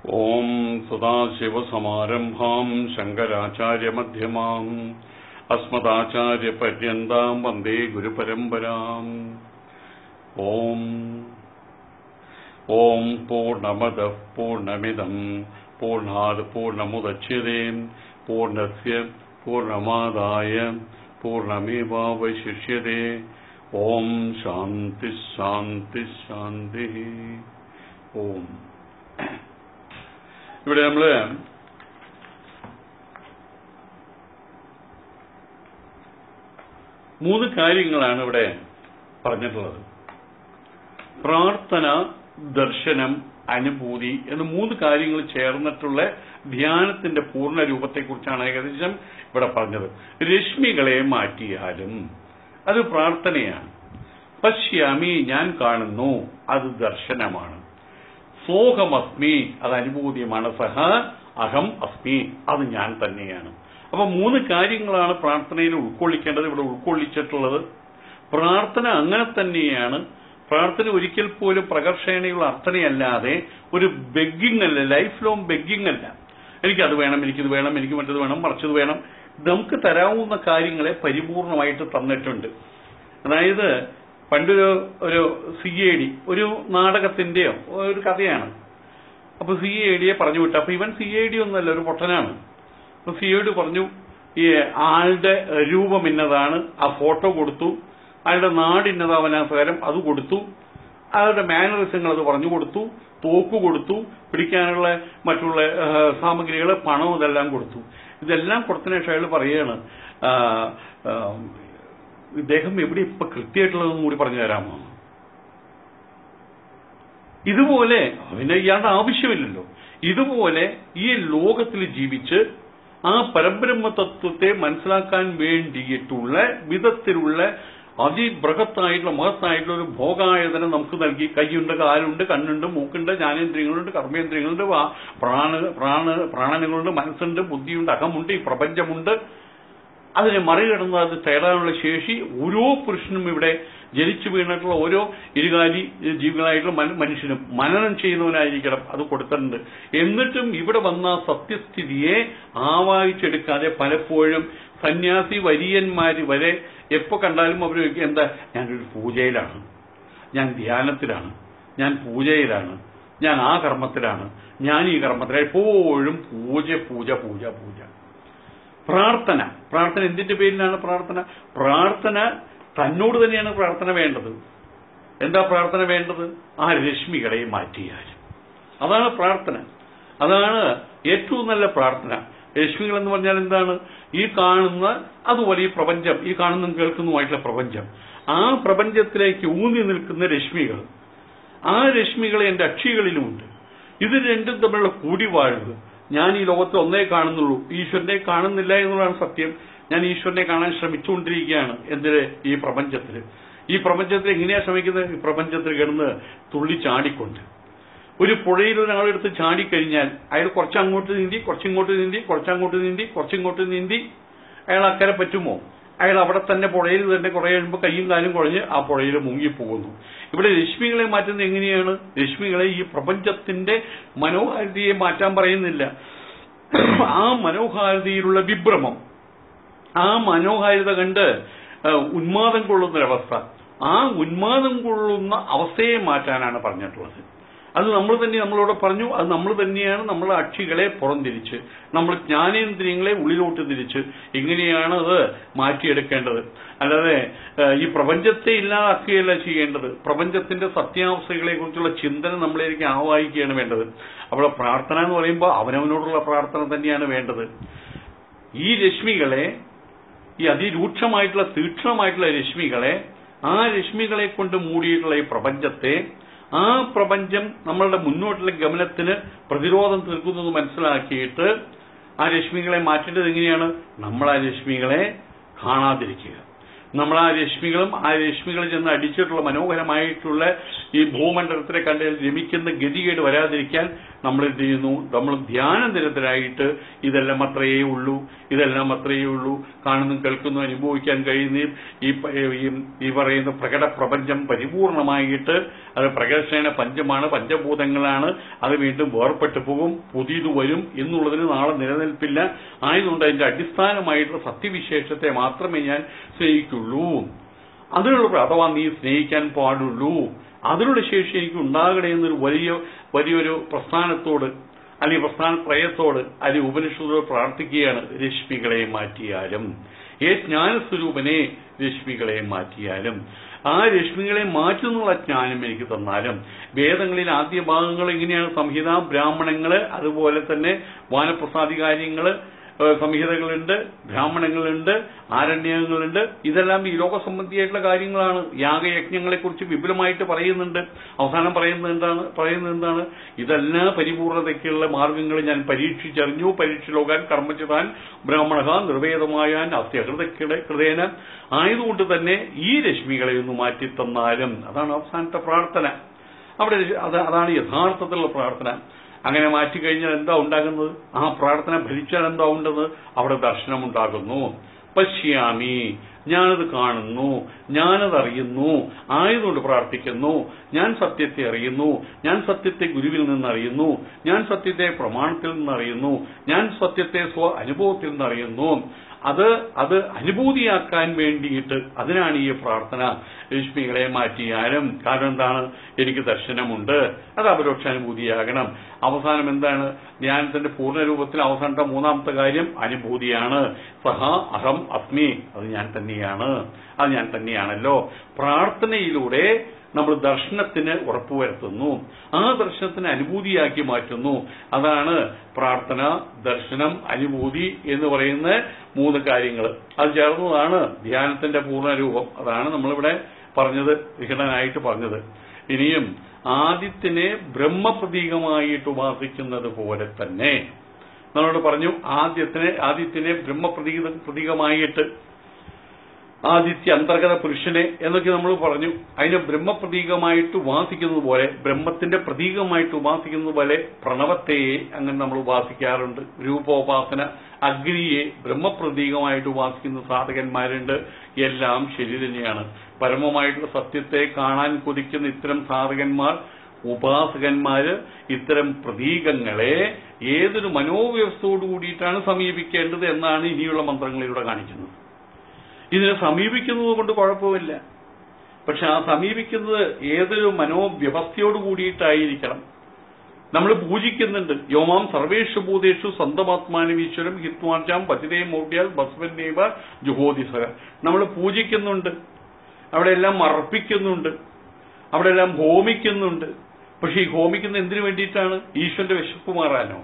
ഓം സദാശിവസമാരംഭാം ശങ്കരാചാര്യമധ്യമാം അസ്മദാചാര്യപര്യന്താം വന്ദേ ഗുരുപരമ്പരാം ഓം ഓം പൂർണ്ണമദ പൂർണ്ണമിദം പൂർണ്ണാത് പൂർണ്ണമുദച്യതേ പൂർണ്ണസ്യ പൂർണ്ണമാദായ പൂർണ്ണമേവാവശിഷ്യതേ ഓം ശാന്തി ശാന്തി ശാന്തി ഓം ഇവിടെ നമ്മള് മൂന്ന് കാര്യങ്ങളാണ് ഇവിടെ പറഞ്ഞിട്ടുള്ളത് പ്രാർത്ഥന ദർശനം അനുഭൂതി എന്ന് മൂന്ന് കാര്യങ്ങൾ ചേർന്നിട്ടുള്ള ധ്യാനത്തിന്റെ പൂർണ്ണ രൂപത്തെക്കുറിച്ചാണ് ഏകദേശം ഇവിടെ പറഞ്ഞത് രശ്മികളെ മാറ്റിയാലും അത് പ്രാർത്ഥനയാണ് പശ്യാമി ഞാൻ കാണുന്നു അത് ദർശനമാണ് സോഹമസ്മി അത് അനുഭൂതിയുമാണ് സഹ അഹം അസ്മി അത് ഞാൻ തന്നെയാണ് അപ്പൊ മൂന്ന് കാര്യങ്ങളാണ് പ്രാർത്ഥനയിൽ ഉൾക്കൊള്ളിക്കേണ്ടത് ഇവിടെ ഉൾക്കൊള്ളിച്ചിട്ടുള്ളത് പ്രാർത്ഥന അങ്ങനെ തന്നെയാണ് പ്രാർത്ഥന ഒരിക്കൽ പോലും പ്രകർഷണയുള്ള അർത്ഥനയല്ലാതെ ഒരു ബെഗിങ് അല്ല ലൈഫ് ലോങ് ബെഗിങ് അല്ല എനിക്കത് വേണം എനിക്കിത് വേണം എനിക്ക് മറ്റത് വേണം മറിച്ചത് വേണം നമുക്ക് തരാവുന്ന കാര്യങ്ങളെ പരിപൂർണമായിട്ട് തന്നിട്ടുണ്ട് അതായത് പണ്ടൊരു ഒരു സി എ ഡി ഒരു നാടകത്തിന്റെയോ ഒരു കഥയാണ് അപ്പൊ സി എ ഡിയെ പറഞ്ഞു വിട്ടു അപ്പൊ ഇവൻ സി എ ഡി ഒന്നല്ല ഒരു പൊട്ടനാണ് അപ്പൊ സി എ ഡി പറഞ്ഞു ഈ ആളുടെ രൂപം ഇന്നതാണ് ആ ഫോട്ടോ കൊടുത്തു അയാളുടെ നാട് ഇന്നതാവനാ പകരം അത് കൊടുത്തു അയാളുടെ മാനറിസങ്ങൾ അത് പറഞ്ഞു കൊടുത്തു തോക്ക് കൊടുത്തു പിടിക്കാനുള്ള മറ്റുള്ള സാമഗ്രികൾ പണവും ഇതെല്ലാം കൊടുത്തു ഇതെല്ലാം കൊടുത്തതിന് ശേഷം അയാൾ പറയാണ് ആ, ആ, ഇദ്ദേഹം എവിടെ ഇപ്പൊ കൃത്യമായിട്ടുള്ളതെന്നും കൂടി പറഞ്ഞു തരാമോ ഇതുപോലെ അവന് ഇയാളുടെ ആവശ്യമില്ലല്ലോ ഇതുപോലെ ഈ ലോകത്തിൽ ജീവിച്ച് ആ പരബ്രഹ്മ തത്വത്തെ മനസ്സിലാക്കാൻ വേണ്ടിയിട്ടുള്ള വിധത്തിലുള്ള അതിബൃഹത്തായിട്ടുള്ള മഹത്തായിട്ടുള്ള ഒരു ഭോഗായതനം നമുക്ക് നൽകി കൈയുണ്ട് കാലുണ്ട് കണ്ണുണ്ട് മൂക്കുണ്ട് ജ്ഞാനേന്ദ്രിയങ്ങളുണ്ട് കർമ്മേന്ദ്രിയങ്ങളുണ്ട് വാ- പ്രാണ പ്രാണ പ്രാണനുകളുണ്ട് മനസ്സുണ്ട് ബുദ്ധിയുണ്ട് അഹമുണ്ട് ഈ പ്രപഞ്ചമുണ്ട് അതിനെ മറികടന്ന് അത് തേടാനുള്ള ശേഷി ഓരോ പുരുഷനും ഇവിടെ ജനിച്ചു വീണിട്ടുള്ള ഓരോ ഇരുകാലി ജീവികളായിട്ടുള്ള മന- മനുഷ്യനും മനനം ചെയ്യുന്നവനായിരിക്കണം അത് കൊടുത്തിട്ടുണ്ട് എന്നിട്ടും ഇവിടെ വന്ന സത്യസ്ഥിതിയെ ആവാഹിച്ചെടുക്കാതെ പലപ്പോഴും സന്യാസി വരിയന്മാര് വരെ എപ്പോ കണ്ടാലും അവർ ചോദിക്കും, എന്താ ഞാനൊരു പൂജയിലാണ് ഞാൻ ധ്യാനത്തിലാണ് ഞാൻ പൂജയിലാണ് ഞാൻ ആ കർമ്മത്തിലാണ് ഞാൻ ഈ കർമ്മത്തിലാണ് എപ്പോഴും പൂജ പൂജ പൂജ പൂജ പ്രാർത്ഥന പ്രാർത്ഥന എന്തിന്റെ പേരിലാണ് പ്രാർത്ഥന പ്രാർത്ഥന തന്നോട് തന്നെയാണ് പ്രാർത്ഥന വേണ്ടത് എന്താ പ്രാർത്ഥന വേണ്ടത് ആ രശ്മികളെ മാറ്റിയാൽ അതാണ് പ്രാർത്ഥന അതാണ് ഏറ്റവും നല്ല പ്രാർത്ഥന രശ്മികൾ എന്ന് പറഞ്ഞാൽ എന്താണ് ഈ കാണുന്ന അതുപോലെ ഈ പ്രപഞ്ചം ഈ കാണുന്നതും കേൾക്കുന്നതുമായിട്ടുള്ള പ്രപഞ്ചം ആ പ്രപഞ്ചത്തിലേക്ക് ഊന്നി നിൽക്കുന്ന രശ്മികൾ ആ രശ്മികൾ എന്റെ അക്ഷികളിലുമുണ്ട് ഇത് രണ്ടും തമ്മിലുള്ള കൂടിവാഴ്വ് ഞാൻ ഈ ലോകത്ത് ഒന്നേ കാണുന്നുള്ളൂ ഈശ്വരനെ കാണുന്നില്ല എന്നുള്ളതാണ് സത്യം ഞാൻ ഈശ്വരനെ കാണാൻ ശ്രമിച്ചുകൊണ്ടിരിക്കുകയാണ് എന്തിന് ഈ പ്രപഞ്ചത്തിൽ ഈ പ്രപഞ്ചത്തിൽ എങ്ങനെയാ ശ്രമിക്കുന്നത് ഈ പ്രപഞ്ചത്തിൽ കിടന്ന് തുള്ളി ചാടിക്കൊണ്ട് ഒരു പുഴയിൽ ഒരാളെടുത്ത് ചാടിക്കഴിഞ്ഞാൽ അയാൾ കുറച്ചങ്ങോട്ട് നീന്തി കുറച്ചിങ്ങോട്ട് നീന്തി കുറച്ചങ്ങോട്ട് നീന്തി കുറച്ചിങ്ങോട്ട് നീന്തി അയാൾ അക്കരെ പറ്റുമോ അയാൾ അവിടെ തന്നെ പുഴയിൽ തന്നെ കുറെ കഴിയുമ്പോൾ കയ്യും കാലും കുഴഞ്ഞ് ആ പുഴയിൽ മുങ്ങിപ്പോകുന്നു ഇവിടെ രശ്മികളെ മാറ്റുന്നത് എങ്ങനെയാണ് രശ്മികളെ ഈ പ്രപഞ്ചത്തിന്റെ മനോഹാരിതയെ മാറ്റാൻ പറയുന്നില്ല ആ മനോഹാരിതയിലുള്ള വിഭ്രമം ആ മനോഹാരിത കണ്ട് ആ, ഉന്മാദം കൊള്ളുന്ന ഒരവസ്ഥ ആ ഉന്മാദം കൊള്ളുന്ന അവസ്ഥയെ മാറ്റാനാണ് പറഞ്ഞിട്ടുള്ളത് അത് നമ്മൾ തന്നെ നമ്മളോട് പറഞ്ഞു അത് നമ്മൾ തന്നെയാണ് നമ്മളെ അക്ഷികളെ പുറംതിരിച്ച് നമ്മൾ ജ്ഞാനേന്ദ്രിയങ്ങളെ ഉള്ളിലോട്ട് തിരിച്ച് ഇങ്ങനെയാണ് അത് മാറ്റിയെടുക്കേണ്ടത് അല്ലാതെ ആ, ഈ പ്രപഞ്ചത്തെ ഇല്ലാതാക്കുകയല്ല ചെയ്യേണ്ടത് പ്രപഞ്ചത്തിന്റെ സത്യാവസ്ഥകളെ കുറിച്ചുള്ള ചിന്തന നമ്മളിലേക്ക് ആവാഹിക്കുകയാണ് വേണ്ടത് അവിടെ പ്രാർത്ഥന എന്ന് പറയുമ്പോൾ അവനവനോടുള്ള പ്രാർത്ഥന തന്നെയാണ് വേണ്ടത് ഈ രശ്മികളെ ഈ അതിരൂക്ഷമായിട്ടുള്ള തീക്ഷ്ണമായിട്ടുള്ള രശ്മികളെ ആ രശ്മികളെ കൊണ്ട് മൂടിയിട്ടുള്ള ഈ പ്രപഞ്ചത്തെ ആ പ്രപഞ്ചം നമ്മളുടെ മുന്നോട്ടുള്ള ഗമനത്തിന് പ്രതിരോധം തീർക്കുന്നത് മനസ്സിലാക്കിയിട്ട് ആ രശ്മികളെ മാറ്റേണ്ടത് എങ്ങനെയാണ് നമ്മൾ ആ രശ്മികളെ കാണാതിരിക്കുക നമ്മൾ ആ രശ്മികളും ആ രശ്മികളിൽ ചെന്ന് അടിച്ചിട്ടുള്ള മനോഹരമായിട്ടുള്ള ഈ ഭൂമണ്ഡലത്തിലെ കണ്ടതിൽ രമിക്കുന്ന ഗതികേട് വരാതിരിക്കാൻ നമ്മൾ എന്ത് ചെയ്യുന്നു നമ്മൾ ധ്യാനനിരതരായിട്ട് ഇതെല്ലാം അത്രയേ ഉള്ളൂ ഇതെല്ലാം അത്രയേ ഉള്ളൂ കാണുന്നു കേൾക്കുന്നു അനുഭവിക്കാൻ കഴിയുന്ന ഈ പ- ഈ- ഈ പറയുന്ന പ്രകട പ്രപഞ്ചം പരിപൂർണമായിട്ട് അത് പ്രകർഷണ പഞ്ചമാണ് പഞ്ചഭൂതങ്ങളാണ് അത് വീണ്ടും വേർപെട്ടു പോകും പുതിയത് വരും എന്നുള്ളതിന് നാളെ നിലനിൽപ്പില്ല ആയതുകൊണ്ട് അതിന്റെ അടിസ്ഥാനമായിട്ടുള്ള സത്യവിശേഷത്തെ മാത്രമേ ഞാൻ സ്നേഹിക്കുള്ളൂ അതിനുള്ള അഥവാ നീ സ്നേഹിക്കാൻ പാടുള്ളൂ അതിനുള്ള ശേഷി എനിക്ക് ഉണ്ടാകണേ എന്നൊരു വലിയ വലിയൊരു പ്രസ്ഥാനത്തോട് അല്ലെങ്കിൽ പ്രസ്ഥാന ത്രയത്തോട് അല്ലെങ്കിൽ ഉപനിഷത്തോട് പ്രാർത്ഥിക്കുകയാണ് രശ്മികളെ മാറ്റിയാലും ഏ ജ്ഞാനസ്വരൂപനെ രശ്മികളെ മാറ്റിയാലും ആ രശ്മികളെ മാറ്റുന്നുള്ള ജ്ഞാനം എനിക്ക് തന്നാലും വേദങ്ങളിൽ ആദ്യ ഭാഗങ്ങൾ എങ്ങനെയാണ് സംഹിത ബ്രാഹ്മണങ്ങള് അതുപോലെ തന്നെ വാനപ്രസാദികാര്യങ്ങള് ഏഹ് സംഹിതകളുണ്ട് ബ്രാഹ്മണങ്ങളുണ്ട് ആരണ്യങ്ങളുണ്ട് ഇതെല്ലാം ഈ ലോക സംബന്ധിയായിട്ടുള്ള കാര്യങ്ങളാണ് യാഗയജ്ഞങ്ങളെ കുറിച്ച് വിപുലമായിട്ട് പറയുന്നുണ്ട് അവസാനം പറയുന്നത് എന്താണ് പറയുന്നത് എന്താണ് ഇതെല്ലാം പരിപൂർണതയ്ക്കുള്ള മാർഗങ്ങൾ ഞാൻ പരീക്ഷിച്ചറിഞ്ഞു പരീക്ഷ ലോകാൻ കർമ്മചിതാൻ ബ്രാഹ്മണ നിർവേദമായാൻ അത്യഹൃതക്കിട ഹൃദയന ആയതുകൊണ്ട് തന്നെ ഈ രശ്മികളെ ഒന്ന് മാറ്റി തന്നാലും അതാണ് അവസാനത്തെ പ്രാർത്ഥന അവിടെ അത് അതാണ് യഥാർത്ഥത്തിലുള്ള പ്രാർത്ഥന അങ്ങനെ മാറ്റിക്കഴിഞ്ഞാൽ എന്താ ഉണ്ടാകുന്നത് ആ പ്രാർത്ഥന ഭരിച്ചാൽ എന്താ ഉണ്ടത് അവിടെ ദർശനമുണ്ടാകുന്നു പശ്യാമി ഞാനത് കാണുന്നു ഞാനത് അറിയുന്നു ആയതുകൊണ്ട് പ്രാർത്ഥിക്കുന്നു ഞാൻ സത്യത്തെ അറിയുന്നു ഞാൻ സത്യത്തെ ഗുരുവിൽ നിന്ന് അറിയുന്നു ഞാൻ സത്യത്തെ പ്രമാണത്തിൽ നിന്ന് അറിയുന്നു ഞാൻ സത്യത്തെ സ്വ അനുഭവത്തിൽ നിന്ന് അറിയുന്നു അത് അത് അനുഭൂതിയാക്കാൻ വേണ്ടിയിട്ട് അതിനാണ് ഈ പ്രാർത്ഥന രശ്മികളെ മാറ്റിയാലും കാരണം എന്താണ് എനിക്ക് ദർശനമുണ്ട് അത് അപരോക്ഷാനുഭൂതിയാകണം അവസാനം എന്താണ് ധ്യാനത്തിന്റെ പൂർണ്ണരൂപത്തിൽ അവസാനത്തെ മൂന്നാമത്തെ കാര്യം അനുഭൂതിയാണ് സഹ അഹം അസ്മി അത് ഞാൻ തന്നെയാണ് അത് ഞാൻ തന്നെയാണല്ലോ പ്രാർത്ഥനയിലൂടെ നമ്മൾ ദർശനത്തിന് ഉറപ്പുവരുത്തുന്നു ആ ദർശനത്തിന് അനുഭൂതിയാക്കി മാറ്റുന്നു അതാണ് പ്രാർത്ഥന ദർശനം അനുഭൂതി എന്ന് പറയുന്ന മൂന്ന് കാര്യങ്ങൾ അത് ചേർന്നതാണ് ധ്യാനത്തിന്റെ പൂർണ്ണരൂപം അതാണ് നമ്മളിവിടെ പറഞ്ഞത് വിഘടനായിട്ട് പറഞ്ഞത് ഇനിയും ആദിത്യനെ ബ്രഹ്മപ്രതീകമായിട്ട് ഉപാസിക്കുന്നത് പോലെ തന്നെ നമ്മളോട് പറഞ്ഞു ആദ്യത്തിനെ ആദിത്യനെ ബ്രഹ്മപ്രതീക പ്രതീകമായിട്ട് ആദിത്യ അന്തർഗത പുരുഷനെ എന്നൊക്കെ നമ്മൾ പറഞ്ഞു അതിനെ ബ്രഹ്മപ്രതീകമായിട്ട് ഉപാസിക്കുന്നത് പോലെ ബ്രഹ്മത്തിന്റെ പ്രതീകമായിട്ട് ഉപാസിക്കുന്നത് പോലെ പ്രണവത്തെയെ അങ്ങനെ നമ്മൾ ഉപാസിക്കാറുണ്ട് രൂപോപാസന അഗ്നിയെ ബ്രഹ്മപ്രതീകമായിട്ട് ഉപാസിക്കുന്ന സാധകന്മാരുണ്ട് എല്ലാം ശരി തന്നെയാണ് പരമമായിട്ടുള്ള സത്യത്തെ കാണാൻ കൊതിക്കുന്ന ഇത്തരം സാധകന്മാർ ഉപാസകന്മാര് ഇത്തരം പ്രതീകങ്ങളെ ഏതൊരു മനോവ്യവസ്ഥയോട് കൂടിയിട്ടാണ് സമീപിക്കേണ്ടത് എന്നാണ് ഇനിയുള്ള മന്ത്രങ്ങളിലൂടെ കാണിക്കുന്നത് ഇതിനെ സമീപിക്കുന്നത് കൊണ്ട് കുഴപ്പമില്ല പക്ഷെ ആ സമീപിക്കുന്നത് ഏതൊരു മനോവ്യവസ്ഥയോട് കൂടിയിട്ടായിരിക്കണം നമ്മൾ പൂജിക്കുന്നുണ്ട് യോമാം സർവേഷു ഭൂതേഷു സ്വന്തമാത്മാനവീശ്വരം ഹിത്വാർജാം പതിരേ മൂർത്തിയാൽ ബസ്വന്നേവ ജുഹോദിസക നമ്മൾ പൂജിക്കുന്നുണ്ട് അവിടെ എല്ലാം അർപ്പിക്കുന്നുണ്ട് അവിടെ എല്ലാം ഹോമിക്കുന്നുണ്ട് പക്ഷെ ഈ ഹോമിക്കുന്ന എന്തിനു വേണ്ടിയിട്ടാണ് ഈശ്വരന്റെ വിശപ്പ് മാറാനോ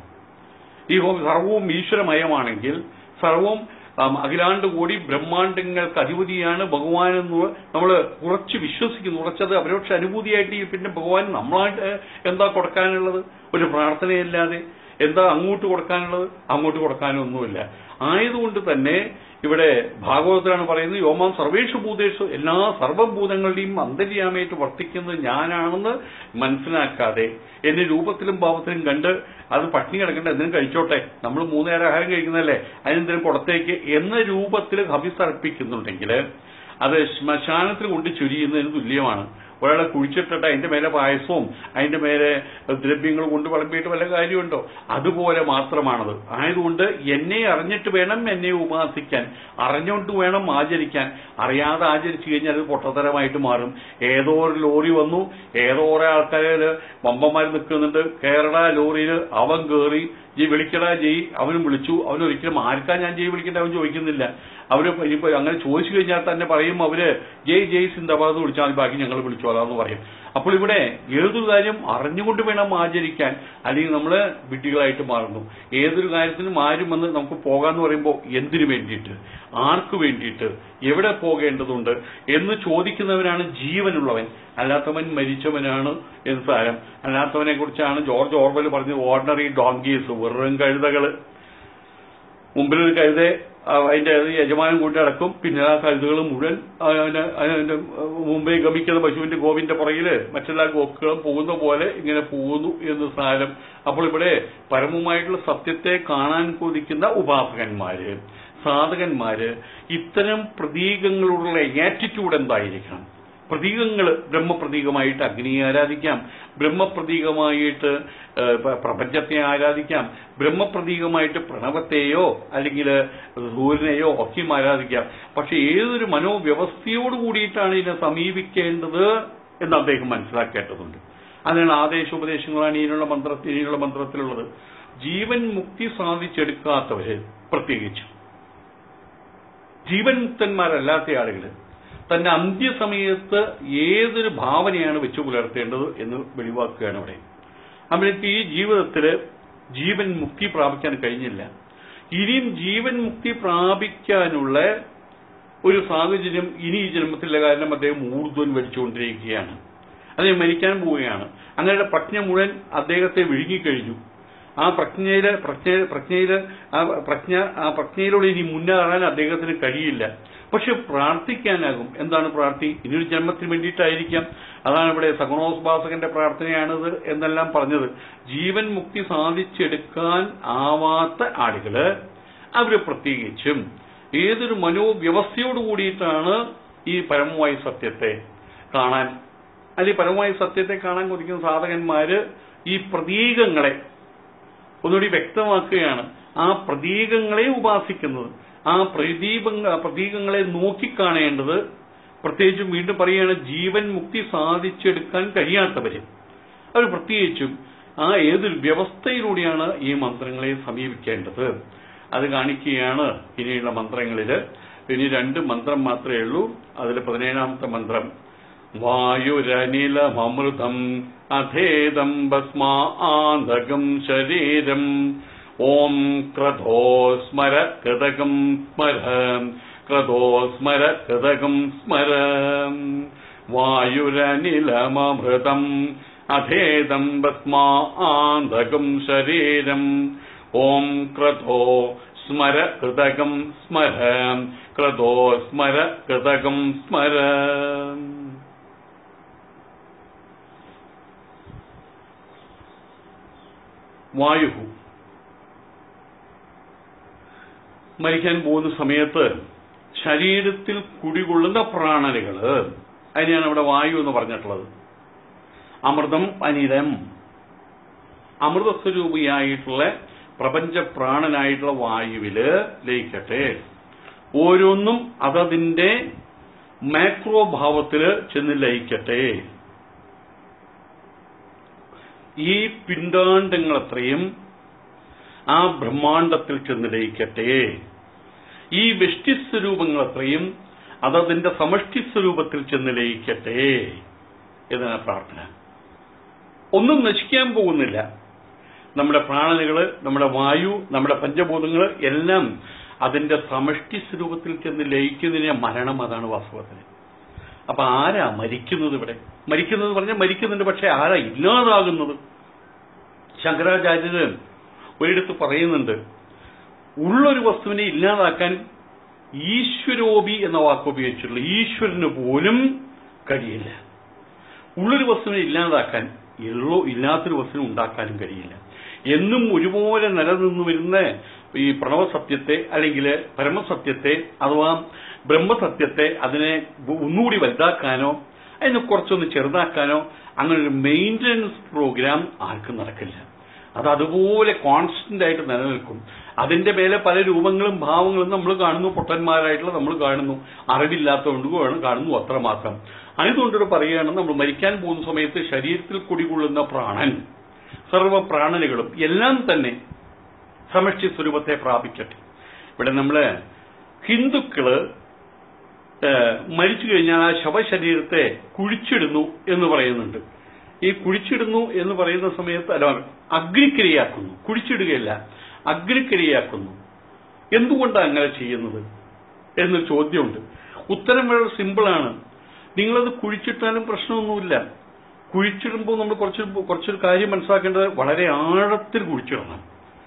ഈ ഹോം സർവവും ഈശ്വരമയമാണെങ്കിൽ സർവവും ആം, അഖിലാണ്ട് കൂടി ബ്രഹ്മാണ്ടങ്ങൾക്ക് അധിപതിയാണ് ഭഗവാൻ എന്ന് നമ്മൾ ഉറച്ച് വിശ്വസിക്കുന്നു ഉറച്ചത് അപരോക്ഷ അനുഭൂതിയായിട്ട് ഈ പിന്നെ ഭഗവാൻ നമ്മളായിട്ട് എന്താ കൊടുക്കാനുള്ളത് ഒരു പ്രാർത്ഥനയല്ലാതെ എന്താ അങ്ങോട്ട് കൊടുക്കാനുള്ളത് അങ്ങോട്ട് കൊടുക്കാനൊന്നുമില്ല ആയതുകൊണ്ട് തന്നെ ഇവിടെ ഭാഗവതത്തിലാണ് പറയുന്നത് യോമാം സർവേഷു ഭൂതേഷു എല്ലാ സർവ്വഭൂതങ്ങളുടെയും അന്തര്യാമയായിട്ട് വർത്തിക്കുന്നത് ഞാനാണെന്ന് മനസ്സിലാക്കാതെ എന്നെ രൂപത്തിലും ഭാവത്തിലും കണ്ട് അത് പട്ടിണി കിടക്കേണ്ട എന്തിനും കഴിച്ചോട്ടെ നമ്മൾ മൂന്ന് നേരം ആഹാരം കഴിക്കുന്നതല്ലേ അതിനെന്തിനും പുറത്തേക്ക് എന്ന രൂപത്തിൽ ഹവിസർപ്പിക്കുന്നുണ്ടെങ്കിൽ അത് ശ്മശാനത്തിൽ കൊണ്ട് ചുരിയുന്നതിന് തുല്യമാണ് ഒരാളെ കുഴിച്ചിട്ടിട്ട് അതിന്റെ മേലെ പായസവും അതിന്റെ മേലെ ദ്രവ്യങ്ങൾ കൊണ്ട് വിളമ്പിയിട്ട് വല്ല കാര്യമുണ്ടോ അതുപോലെ മാത്രമാണത് ആയതുകൊണ്ട് എന്നെ അറിഞ്ഞിട്ട് വേണം എന്നെ ഉപാസിക്കാൻ അറിഞ്ഞുകൊണ്ട് വേണം ആചരിക്കാൻ അറിയാതെ ആചരിച്ചു കഴിഞ്ഞാൽ അത് പൊട്ടത്തരമായിട്ട് മാറും ഏതോ ഒരു ലോറി വന്നു ഏതോ കുറെ ആൾക്കാര് വമ്പന്മാർ നിൽക്കുന്നുണ്ട് കേരള ലോറിയിൽ അവൻ കയറി ജയ് വിളിക്കടാ ജയ് അവനും വിളിച്ചു അവൻ ഒരിക്കലും ആർക്കാ ഞാൻ ജയ് വിളിക്കേണ്ട അവൻ ചോദിക്കുന്നില്ല അവര് ഇനിയിപ്പോ അങ്ങനെ ചോദിച്ചു കഴിഞ്ഞാൽ തന്നെ പറയും അവര് ജയ് ജയ് സിന്ദാബാദ് വിളിച്ചാൽ മതി, ബാക്കി ഞങ്ങൾ വിളിച്ചോളാം എന്ന് പറയും അപ്പോൾ ഇവിടെ ഏതൊരു കാര്യം അറിഞ്ഞുകൊണ്ട് വേണം ആചരിക്കാൻ അല്ലെങ്കിൽ നമ്മൾ വിഡ്ഢികളായിട്ട് മാറുന്നു ഏതൊരു കാര്യത്തിനും ആരും വന്ന് നമുക്ക് പോകാന്ന് പറയുമ്പോൾ എന്തിനു വേണ്ടിയിട്ട് ആർക്ക് വേണ്ടിയിട്ട് എവിടെ പോകേണ്ടതുണ്ട് എന്ന് ചോദിക്കുന്നവനാണ് ജീവനുള്ളവൻ അല്ലാത്തവൻ മരിച്ചവനാണ് എന്ന് സാരം അല്ലാത്തവനെ കുറിച്ചാണ് ജോർജ് ഓർവൽ പറഞ്ഞത് ഓർഡിനറി ഡോങ്കീസ് വെറും കഴുതകള് മുമ്പിലൊരു കഴുതെ ആ, അതിന്റെ യജമാനം കൊണ്ട് നടക്കും പിന്നെ ആ കഴുതുകൾ മുഴുവൻ ആ, അതിന്റെ അതിന്റെ മുമ്പേ ഗമിക്കുന്ന പശുവിന്റെ ഗോവിന്റെ പുറകില് മറ്റെല്ലാ ഗോക്കുകളും പോകുന്ന പോലെ ഇങ്ങനെ പോകുന്നു എന്ന് സാരം അപ്പോൾ ഇവിടെ പരമമായിട്ടുള്ള സത്യത്തെ കാണാൻ കൊതിക്കുന്ന ഉപാസകന്മാര് സാധകന്മാര് ഇത്തരം പ്രതീകങ്ങളോടുള്ള ആറ്റിറ്റ്യൂഡ് എന്തായിരിക്കണം പ്രതീകങ്ങൾ ബ്രഹ്മപ്രതീകമായിട്ട് അഗ്നിയെ ആരാധിക്കാം ബ്രഹ്മപ്രതീകമായിട്ട് ഏഹ്, പ- പ്രപഞ്ചത്തെ ആരാധിക്കാം ബ്രഹ്മപ്രതീകമായിട്ട് പ്രണവത്തെയോ അല്ലെങ്കിൽ സൂര്യനെയോ ഒക്കെയും ആരാധിക്കാം പക്ഷെ ഏതൊരു മനോവ്യവസ്ഥയോട് കൂടിയിട്ടാണ് ഇതിനെ സമീപിക്കേണ്ടത് എന്ന് അദ്ദേഹം മനസ്സിലാക്കേണ്ടതുണ്ട് അതിനുള്ള ആദേശോപദേശങ്ങളാണ് ഇതിനുള്ള മന്ത്രത്തിൽ ഇതിനുള്ള മന്ത്രത്തിലുള്ളത് ജീവൻ മുക്തി സാധിച്ചെടുക്കാത്തവര് പ്രത്യേകിച്ചും ജീവൻ മുക്തന്മാരല്ലാത്ത ആളുകൾ തന്റെ അന്ത്യസമയത്ത് ഏതൊരു ഭാവനയാണ് വെച്ചു പുലർത്തേണ്ടത് എന്ന് വെളിവാക്കുകയാണ് ഇവിടെ അവർക്ക് ഈ ജീവിതത്തില് ജീവൻ മുക്തി പ്രാപിക്കാൻ കഴിഞ്ഞില്ല ഇനിയും ജീവൻ മുക്തി പ്രാപിക്കാനുള്ള ഒരു സാഹചര്യം ഇനി ഈ ജന്മത്തിലെ കാരണം അദ്ദേഹം ഊർധ്വൻ വലിച്ചുകൊണ്ടിരിക്കുകയാണ് അദ്ദേഹം മരിക്കാൻ പോവുകയാണ് അങ്ങനെ പ്രജ്ഞ മുഴുവൻ അദ്ദേഹത്തെ വിഴുങ്ങിക്കഴിഞ്ഞു ആ പ്രജ്ഞയില് പ്രജ്ഞ പ്രജ്ഞയില് ആ പ്രജ്ഞ ആ പ്രജ്ഞയിലൂടെ ഇനി മുന്നേറാൻ അദ്ദേഹത്തിന് കഴിയില്ല പക്ഷെ പ്രാർത്ഥിക്കാനാകും എന്താണ് പ്രാർത്ഥി ഇനിയൊരു ജന്മത്തിന് വേണ്ടിയിട്ടായിരിക്കാം അതാണ് ഇവിടെ സഗുണോപാസകന്റെ പ്രാർത്ഥനയാണിത് എന്നെല്ലാം പറഞ്ഞത് ജീവൻ മുക്തി സാധിച്ചെടുക്കാൻ ആവാത്ത ആളുകള് അവര് പ്രത്യേകിച്ചും ഏതൊരു മനോവ്യവസ്ഥയോട് കൂടിയിട്ടാണ് ഈ പരമമായ സത്യത്തെ കാണാൻ അല്ലെങ്കിൽ പരമമായ സത്യത്തെ കാണാൻ കൊതിക്കുന്ന സാധകന്മാര് ഈ പ്രതീകങ്ങളെ ഒന്നുകൂടി വ്യക്തമാക്കുകയാണ് ആ പ്രതീകങ്ങളെ ഉപാസിക്കുന്നത് ആ പ്രതീപ പ്രതീകങ്ങളെ നോക്കിക്കാണേണ്ടത് പ്രത്യേകിച്ചും വീണ്ടും പറയുകയാണ് ജീവൻ മുക്തി സാധിച്ചെടുക്കാൻ കഴിയാത്തവര് അവർ പ്രത്യേകിച്ചും ആ ഏതൊരു വ്യവസ്ഥയിലൂടെയാണ് ഈ മന്ത്രങ്ങളെ സമീപിക്കേണ്ടത് അത് കാണിക്കുകയാണ് ഇനിയുള്ള മന്ത്രങ്ങളില് ഇനി രണ്ട് മന്ത്രം മാത്രമേ ഉള്ളൂ അതിൽ പതിനേഴാമത്തെ മന്ത്രം വായുരനിലമൃതം അധേദം ഭസ്മാ ആന്തകം ശരീരം ഓം ക്രധോ സ്മര കൃതകം സ്മര ക്രധോ സ്മര കൃതകം സ്മര വായുരനിലമൃതം അധേദം ഭസ്മാ ആന്തകം ശരീരം ഓം ക്രധോ സ്മര കൃതകം സ്മര ക്രധോ സ്മര കൃതകം സ്മര വായു മരിക്കാൻ പോകുന്ന സമയത്ത് ശരീരത്തിൽ കുടികൊള്ളുന്ന പ്രാണനുകള് അതിനെയാണ് ഇവിടെ വായു എന്ന് പറഞ്ഞിട്ടുള്ളത് അമൃതം അനിലം അമൃതസ്വരൂപിയായിട്ടുള്ള പ്രപഞ്ച പ്രാണനായിട്ടുള്ള വായുവില് ലയിക്കട്ടെ ഓരോന്നും അതതിന്റെ മാക്രോ ഭാവത്തില് ചെന്ന് ലയിക്കട്ടെ ഈ പിണ്ടാണ്ടങ്ങളത്രയും ആ ബ്രഹ്മാണ്ടത്തിൽ ചെന്ന് ലയിക്കട്ടെ ഈ വ്യഷ്ടിസ്വരൂപങ്ങളത്രയും അതതിന്റെ സമഷ്ടി സ്വരൂപത്തിൽ ചെന്ന് ലയിക്കട്ടെ എന്നാണ് പ്രാർത്ഥന ഒന്നും നശിക്കാൻ പോകുന്നില്ല നമ്മുടെ പ്രാണനുകള് നമ്മുടെ വായു നമ്മുടെ പഞ്ചഭൂതങ്ങള് എല്ലാം അതിന്റെ സമഷ്ടി സ്വരൂപത്തിൽ ചെന്ന് ലയിക്കുന്നതിനെ മരണം അതാണ് വാസ്തവത്തിന് അപ്പൊ ആരാ മരിക്കുന്നത് ഇവിടെ മരിക്കുന്നത് പറഞ്ഞാൽ മരിക്കുന്നുണ്ട് പക്ഷെ ആരാ ഇല്ലാതാകുന്നത് ശങ്കരാചാര്യര് ഒരിടത്ത് പറയുന്നുണ്ട് ഉള്ളൊരു വസ്തുവിനെ ഇല്ലാതാക്കാൻ ഈശ്വരോപി എന്ന വാക്ക് ഉപയോഗിച്ചിട്ടുള്ള ഈശ്വരന് പോലും കഴിയില്ല ഉള്ളൊരു വസ്തുവിനെ ഇല്ലാതാക്കാൻ ഉള്ളോ ഇല്ലാത്തൊരു വസ്തുവിനെ ഉണ്ടാക്കാനും കഴിയില്ല എന്നും ഒരുപോലെ നിലനിന്നു വരുന്ന ഈ പ്രണവസത്യത്തെ അല്ലെങ്കിൽ പരമസത്യത്തെ അഥവാ ബ്രഹ്മസത്യത്തെ അതിനെ ഒന്നുകൂടി വലുതാക്കാനോ അതിനെ കുറച്ചൊന്ന് ചെറുതാക്കാനോ അങ്ങനെ ഒരു മെയിൻ്റനൻസ് പ്രോഗ്രാം ആർക്കും നടക്കില്ല അത് അതുപോലെ കോൺസ്റ്റന്റ് ആയിട്ട് നിലനിൽക്കും അതിന്റെ മേലെ പല രൂപങ്ങളും ഭാവങ്ങളും നമ്മൾ കാണുന്നു പൊട്ടന്മാരായിട്ടുള്ള നമ്മൾ കാണുന്നു അറിവില്ലാത്തതുകൊണ്ട് വേണം കാണുന്നു അത്രമാത്രം അതുകൊണ്ടൊരു പറയുകയാണ് നമ്മൾ മരിക്കാൻ പോകുന്ന സമയത്ത് ശരീരത്തിൽ കുടികൊള്ളുന്ന പ്രാണൻ സർവ പ്രാണനുകളും എല്ലാം തന്നെ സമഷ്ടി സ്വരൂപത്തെ പ്രാപിക്കട്ടെ ഇവിടെ നമ്മള് ഹിന്ദുക്കള് ഏഹ്, മരിച്ചു കഴിഞ്ഞാൽ ആ ശവശരീരത്തെ കുഴിച്ചിടുന്നു എന്ന് പറയുന്നുണ്ട് ഈ കുഴിച്ചിടുന്നു എന്ന് പറയുന്ന സമയത്ത് അല്ല അഗ്നിക്രിയയാക്കുന്നു കുഴിച്ചിടുകയല്ല അഗ്നിക്രിയയാക്കുന്നു എന്തുകൊണ്ടാണ് അങ്ങനെ ചെയ്യുന്നത് എന്നൊരു ചോദ്യമുണ്ട് ഉത്തരം വളരെ സിമ്പിളാണ് നിങ്ങളത് കുഴിച്ചിട്ടാലും പ്രശ്നമൊന്നുമില്ല കുഴിച്ചിടുമ്പോൾ നമ്മൾ കുറച്ച് കുറച്ചൊരു കാര്യം മനസ്സിലാക്കേണ്ടത് വളരെ ആഴത്തിൽ കുഴിച്ചിടണം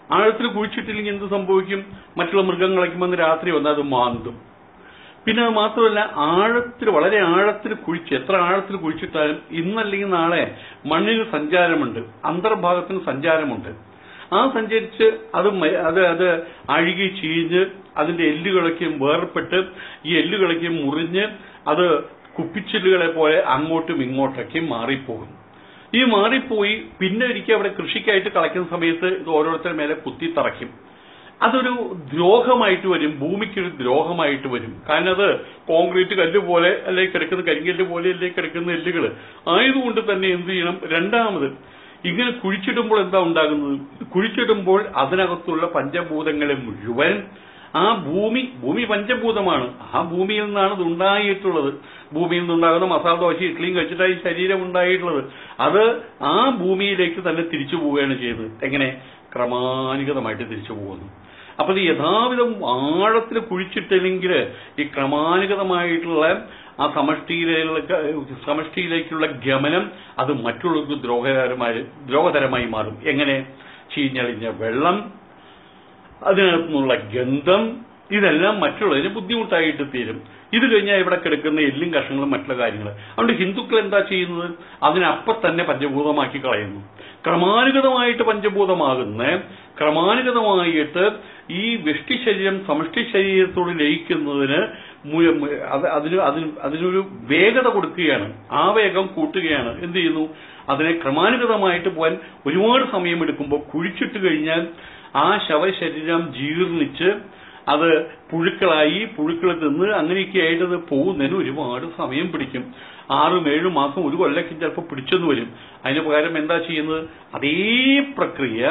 ആഴത്തിൽ കുഴിച്ചിട്ടില്ലെങ്കിൽ എന്ത് സംഭവിക്കും മറ്റുള്ള മൃഗങ്ങളൊക്കെ വന്ന് രാത്രി വന്ന് അത് മാന്തും പിന്നെ അത് മാത്രമല്ല ആഴത്തിൽ വളരെ ആഴത്തിൽ കുഴിച്ച് എത്ര ആഴത്തിൽ കുഴിച്ചിട്ടാലും ഇന്നല്ലെങ്കിൽ നാളെ മണ്ണിന് സഞ്ചാരമുണ്ട് അന്തർഭാഗത്തിന് സഞ്ചാരമുണ്ട് ആ സഞ്ചരിച്ച് അത് മ- അത് അത് അഴുകി ചീഞ്ഞ് അതിന്റെ എല്ലുകളൊക്കെ വേർപെട്ട് ഈ എല്ലുകളൊക്കെ മുറിഞ്ഞ് അത് കുപ്പിച്ചില്ലുകളെ പോലെ അങ്ങോട്ടും ഇങ്ങോട്ടൊക്കെ മാറിപ്പോകും ഈ മാറിപ്പോയി പിന്നെ ഒരിക്കൽ അവിടെ കൃഷിക്കായിട്ട് കളയ്ക്കുന്ന സമയത്ത് ഇത് ഓരോരുത്തരുടെ മേലെ കുത്തി തറയ്ക്കും അതൊരു ദ്രോഹമായിട്ട് വരും ഭൂമിക്കൊരു ദ്രോഹമായിട്ട് വരും കാരണം അത് കോൺക്രീറ്റ് കല്ല് പോലെ അല്ലെ കിടക്കുന്ന കരിങ്കല്ല് പോലെ അല്ലേ കിടക്കുന്ന എല്ലുകൾ ആയതുകൊണ്ട് തന്നെ എന്ത് ചെയ്യണം രണ്ടാമത് ഇങ്ങനെ കുഴിച്ചിടുമ്പോൾ എന്താ ഉണ്ടാകുന്നത് കുഴിച്ചിടുമ്പോൾ അതിനകത്തുള്ള പഞ്ചഭൂതങ്ങളെ മുഴുവൻ ആ ഭൂമി ഭൂമി പഞ്ചഭൂതമാണ് ആ ഭൂമിയിൽ നിന്നാണ് ഇത് ഉണ്ടായിട്ടുള്ളത് ഭൂമിയിൽ നിന്നുണ്ടാകുന്ന മസാല ദോശ ഇഡ്ഡലിയും കഴിച്ചിട്ടാണ് ഈ ശരീരം ഉണ്ടായിട്ടുള്ളത് അത് ആ ഭൂമിയിലേക്ക് തന്നെ തിരിച്ചു പോവുകയാണ് ചെയ്യുന്നത് എങ്ങനെ ക്രമാനുഗതമായിട്ട് തിരിച്ചു പോകുന്നു അപ്പൊ ഇത് യഥാവിധം ആഴത്തിൽ കുഴിച്ചിട്ടില്ലെങ്കിൽ ഈ ക്രമാനുഗതമായിട്ടുള്ള ആ സമഷ്ടിയിലേക്ക് സമഷ്ടിയിലേക്കുള്ള ഗമനം അത് മറ്റുള്ളവർക്ക് ദ്രോഹകരമായി ദ്രോഹതരമായി മാറും എങ്ങനെ ചീഞ്ഞളിഞ്ഞ വെള്ളം അതിനകത്തുനിന്നുള്ള ഗന്ധം ഇതെല്ലാം മറ്റുള്ളതിന് ബുദ്ധിമുട്ടായിട്ട് തീരും ഇത് കഴിഞ്ഞാൽ ഇവിടെ കിടക്കുന്ന എല്ലും കഷ്ണങ്ങളും മറ്റുള്ള കാര്യങ്ങൾ അതുകൊണ്ട് ഹിന്ദുക്കൾ എന്താ ചെയ്യുന്നത് അതിനപ്പം തന്നെ പഞ്ചഭൂതമാക്കി കളയുന്നു ക്രമാനുഗതമായിട്ട് പഞ്ചഭൂതമാകുന്ന ക്രമാനുഗതമായിട്ട് ഈ വ്യഷ്ടി ശരീരം സമഷ്ടി ശരീരത്തോട് ലയിക്കുന്നതിന് മു- മു- അത് അതിന് അതിന് അതിനൊരു വേഗത കൊടുക്കുകയാണ് ആ വേഗം കൂട്ടുകയാണ് എന്ത് ചെയ്യുന്നു അതിനെ ക്രമാനുഗതമായിട്ട് പോകാൻ ഒരുപാട് സമയം എടുക്കുമ്പോൾ കുഴിച്ചിട്ട് കഴിഞ്ഞാൽ ആ ശവശരീരം ജീർണിച്ച് അത് പുഴുക്കളായി പുഴുക്കൾ തിന്ന് അങ്ങനെയൊക്കെ ആയിട്ട് അത് പോകുന്നതിന് ഒരുപാട് സമയം പിടിക്കും ആറും ഏഴും മാസം ഒരു കൊല്ലയ്ക്ക് ചിലപ്പോൾ പിടിച്ചെന്ന് വരും അതിന് പകരം എന്താ ചെയ്യുന്നത് അതേ പ്രക്രിയ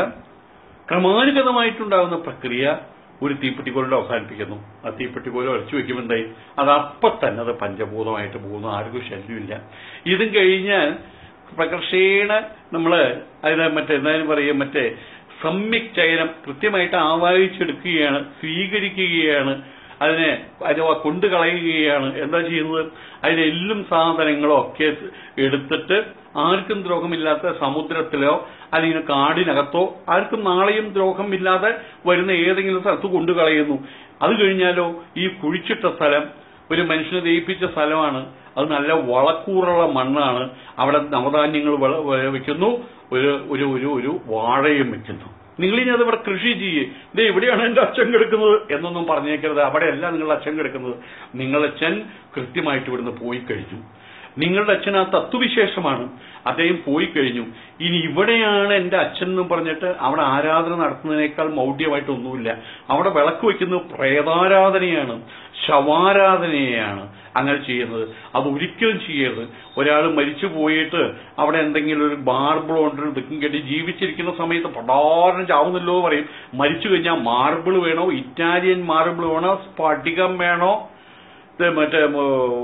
ക്രമാനുഗതമായിട്ടുണ്ടാകുന്ന പ്രക്രിയ ഒരു തീപ്പെട്ടിക്കോലിൽ അവസാനിപ്പിക്കുന്നു ആ തീപ്പെട്ടിക്കോലിൽ ഉരച്ചു വെക്കുമ്പോൾ എന്തായി അത് അപ്പം തന്നെ അത് പഞ്ചഭൂതമായിട്ട് പോകുന്നു ആർക്കും ശല്യമില്ല ഇതും കഴിഞ്ഞാൽ പ്രകർഷേണ നമ്മള് അതിന് മറ്റേ എന്തായാലും പറയും മറ്റേ സമ്യക് ചയനം കൃത്യമായിട്ട് ആവാഹിച്ചെടുക്കുകയാണ് സ്വീകരിക്കുകയാണ് അതിനെ അഥവാ കൊണ്ടു കളയുകയാണ് എന്താ ചെയ്യുന്നത് അതിലെ എല്ലും സാധനങ്ങളോ ഒക്കെ എടുത്തിട്ട് ആർക്കും ദ്രോഹമില്ലാത്ത സമുദ്രത്തിലോ അല്ലെങ്കിൽ കാടിനകത്തോ ആർക്കും നാളെയും ദ്രോഹമില്ലാതെ വരുന്ന ഏതെങ്കിലും സ്ഥലത്ത് കൊണ്ടു കളയുന്നു അത് കഴിഞ്ഞാലോ ഈ കുഴിച്ചിട്ട സ്ഥലം ഒരു മനുഷ്യനെ ദയിപ്പിച്ച സ്ഥലമാണ് അത് നല്ല വളക്കൂറുള്ള മണ്ണാണ് അവിടെ നവധാന്യങ്ങൾ വള- വ- വെക്കുന്നു ഒരു ഒരു ഒരു ഒരു വാഴയും വെക്കുന്നു നിങ്ങളിനി അത് ഇവിടെ കൃഷി ചെയ്യേ ഇത് എവിടെയാണ് എന്റെ അച്ഛൻ കിടക്കുന്നത് എന്നൊന്നും പറഞ്ഞേക്കരുത് അവിടെയല്ല നിങ്ങളുടെ അച്ഛൻ കിടക്കുന്നത് നിങ്ങളുടെ അച്ഛൻ കൃത്യമായിട്ട് ഇവിടുന്ന് പോയി കഴിഞ്ഞു നിങ്ങളുടെ അച്ഛൻ ആ തത്വവിശേഷമാണ് അദ്ദേഹം പോയി കഴിഞ്ഞു ഇനി ഇവിടെയാണ് എന്റെ അച്ഛൻ എന്ന് പറഞ്ഞിട്ട് അവിടെ ആരാധന നടത്തുന്നതിനേക്കാൾ മൗഢ്യമായിട്ടൊന്നുമില്ല അവിടെ വിളക്ക് വയ്ക്കുന്നത് പ്രേതാരാധനയാണ് ശവാരാധനയാണ് അങ്ങനെ ചെയ്യുന്നത് അത് ഒരിക്കലും ചെയ്യരുത് ഒരാൾ മരിച്ചു പോയിട്ട് അവിടെ എന്തെങ്കിലും ഒരു മാർബിൾ കൊണ്ടൊരു തെക്കും കെട്ടി ജീവിച്ചിരിക്കുന്ന സമയത്ത് പടാരം ചാവുന്നല്ലോ എന്ന് പറയും മരിച്ചു കഴിഞ്ഞാൽ മാർബിൾ വേണോ ഇറ്റാലിയൻ മാർബിൾ വേണോ സ്ഫടികം വേണോ ഇത് മറ്റേ ഉം,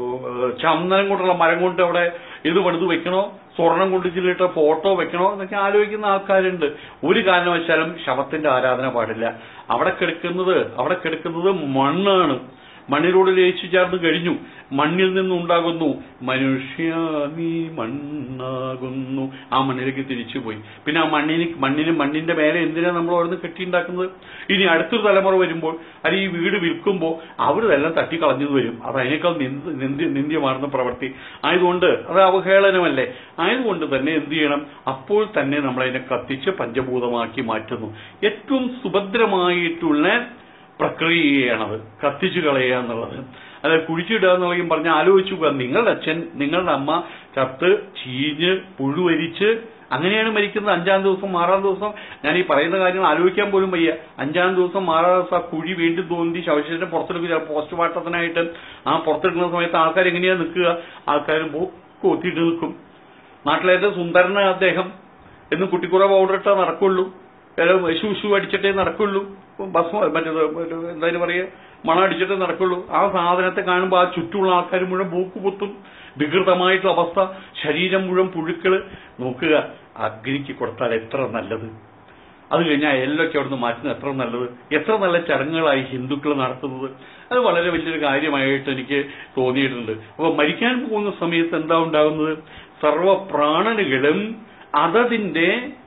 ചന്ദനം കൊണ്ടുള്ള മരം കൊണ്ട് അവിടെ ഇത് പണിത് വെക്കണോ സ്വർണം കൊണ്ട് ചില്ലിട്ട ഫോട്ടോ വെക്കണോ എന്നൊക്കെ ആലോചിക്കുന്ന ആൾക്കാരുണ്ട് ഒരു കാരണവശാലും ശവത്തിന്റെ ആരാധന പാടില്ല അവിടെ കിടക്കുന്നത് അവിടെ കിടക്കുന്നത് മണ്ണാണ് മണ്ണിനോട് ലയിച്ചു ചേർന്ന് കഴിഞ്ഞു മണ്ണിൽ നിന്നുണ്ടാകുന്നു മനുഷ്യ നീ മണ്ണാകുന്നു ആ മണ്ണിലേക്ക് തിരിച്ചുപോയി പിന്നെ ആ മണ്ണിന് മണ്ണിന് മണ്ണിന്റെ മേലെ എന്തിനാ നമ്മൾ അവിടുന്ന് കെട്ടിയുണ്ടാക്കുന്നത് ഇനി അടുത്തൊരു തലമുറ വരുമ്പോൾ അത് ഈ വീട് വിൽക്കുമ്പോൾ അവരിതെല്ലാം തട്ടിക്കളഞ്ഞു വരും അത് അതിനേക്കാൾ നിന്ദ്- നിന്ദ്യ- നിന്ദ്യമാർന്ന പ്രവൃത്തി ആയതുകൊണ്ട് അത് അവഹേളനമല്ലേ ആയതുകൊണ്ട് തന്നെ എന്ത് ചെയ്യണം അപ്പോൾ തന്നെ നമ്മൾ അതിനെ കത്തിച്ച് പഞ്ചഭൂതമാക്കി മാറ്റുന്നു ഏറ്റവും സുഭദ്രമായിട്ടുള്ള പ്രക്രിയയാണത് കത്തിച്ചു കളയുക എന്നുള്ളത് അത് കുഴിച്ചിടുക എന്നുള്ളതും പറഞ്ഞ് ആലോചിച്ചു പോകാം നിങ്ങളുടെ അച്ഛൻ നിങ്ങളുടെ അമ്മ ചത്ത് ചീഞ്ഞ് പുഴുവരിച്ച് അങ്ങനെയാണ് മരിക്കുന്നത് അഞ്ചാം ദിവസം ആറാം ദിവസം ഞാൻ ഈ പറയുന്ന കാര്യങ്ങൾ ആലോചിക്കാൻ പോലും വയ്യ അഞ്ചാം ദിവസം ആറാം ദിവസം ആ കുഴി വീണ്ടും തോന്നി ശവശേഷം പുറത്തെടുക്കുക പോസ്റ്റ്മോർട്ടത്തിനായിട്ട് ആ പുറത്തെടുക്കുന്ന സമയത്ത് ആൾക്കാർ എങ്ങനെയാ നിൽക്കുക ആൾക്കാർ കൊത്തിയിട്ട് നിൽക്കും നാട്ടിലേറ്റ സുന്ദരന അദ്ദേഹം എന്നും കുട്ടിക്കുറ പൗഡർ ഇട്ടാ നടക്കുള്ളൂ ഏതോ ഷൂ ഷൂ അടിച്ചിട്ടേ നടക്കുള്ളൂ ബസ് മറ്റേത് മറ്റേ എന്തായാലും പറയുക മണം അടിച്ചിട്ടേ നടക്കുള്ളൂ ആ സാധനത്തെ കാണുമ്പോൾ ആ ചുറ്റുമുള്ള ആൾക്കാർ മുഴുവൻ മൂക്ക് പൊത്തും വികൃതമായിട്ടുള്ള അവസ്ഥ ശരീരം മുഴുവൻ പുഴുക്കള് നോക്കുക അഗ്നിക്ക് കൊടുത്താൽ എത്ര നല്ലത് അത് കഴിഞ്ഞാൽ എല്ലൊക്കെ അവിടുന്ന് മാറ്റുന്നത് എത്ര നല്ലത് എത്ര നല്ല ചടങ്ങുകളായി ഹിന്ദുക്കൾ നടത്തുന്നത് അത് വളരെ വലിയൊരു കാര്യമായിട്ട് എനിക്ക് തോന്നിയിട്ടുണ്ട് അപ്പൊ മരിക്കാൻ പോകുന്ന സമയത്ത് എന്താ ഉണ്ടാകുന്നത് സർവ പ്രാണനുകളും അതതിന്റെ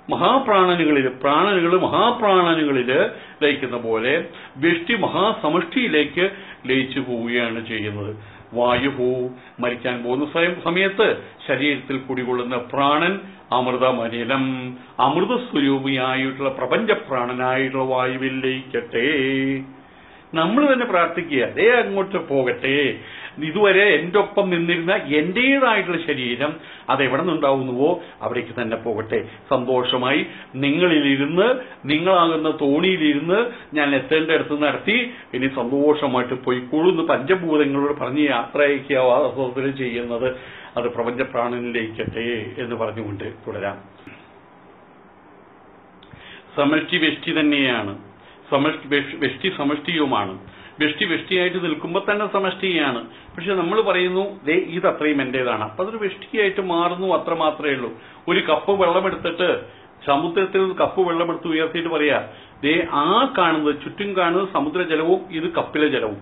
മഹാപ്രാണനുകളിൽ പ്രാണനുകൾ മഹാപ്രാണനുകളിൽ ലയിക്കുന്ന പോലെ വ്യഷ്ടി മഹാസമഷ്ടിയിലേക്ക് ലയിച്ചു പോവുകയാണ് ചെയ്യുന്നത് വായുഭൂ മരിക്കാൻ പോകുന്ന സ്വയം- സമയത്ത് ശരീരത്തിൽ കുടികൊള്ളുന്ന പ്രാണൻ അമൃതമനിലം അമൃത സ്വരൂപിയായിട്ടുള്ള പ്രപഞ്ച പ്രാണനായിട്ടുള്ള വായുവിൽ ലയിക്കട്ടെ നമ്മൾ തന്നെ പ്രാർത്ഥിക്കുക അതേ അങ്ങോട്ട് പോകട്ടെ ഇതുവരെ എന്റെ ഒപ്പം നിന്നിരുന്ന എന്റേതായിട്ടുള്ള ശരീരം അത് എവിടെ നിന്നുണ്ടാവുന്നുവോ അവിടേക്ക് തന്നെ പോകട്ടെ സന്തോഷമായി നിങ്ങളിലിരുന്ന് നിങ്ങളാകുന്ന തോണിയിലിരുന്ന് ഞാൻ എത്തേണ്ട അടുത്ത് നടത്തി ഇനി സന്തോഷമായിട്ട് പോയിക്കൊള്ളുന്ന പഞ്ചഭൂതങ്ങളോട് പറഞ്ഞ് യാത്ര അയക്കുക വാസത്തിൽ ചെയ്യുന്നത് അത് പ്രപഞ്ച പ്രാണനിലേക്കട്ടെ എന്ന് പറഞ്ഞുകൊണ്ട് തുടരാം സമഷ്ടി വെഷ്ടി തന്നെയാണ് സമഷ്ടി വെഷ്- വെഷ്ടി സമഷ്ടിയുമാണ് വെഷ്ടി വെഷ്ടിയായിട്ട് നിൽക്കുമ്പോൾ തന്നെ സമഷ്ടിയാണ് പക്ഷെ നമ്മൾ പറയുന്നു ദേ ഇത് അത്രയും എന്റേതാണ് അപ്പൊ അതൊരു വെഷ്ടിയായിട്ട് മാറുന്നു അത്ര മാത്രമേ ഉള്ളൂ ഒരു കപ്പ് വെള്ളമെടുത്തിട്ട് സമുദ്രത്തിൽ നിന്ന് കപ്പ് വെള്ളമെടുത്ത് ഉയർത്തിയിട്ട് പറയാ ദേ ആ കാണുന്നത് ചുറ്റും കാണുന്നത് സമുദ്രജലവും ഇത് കപ്പിലെ ജലവും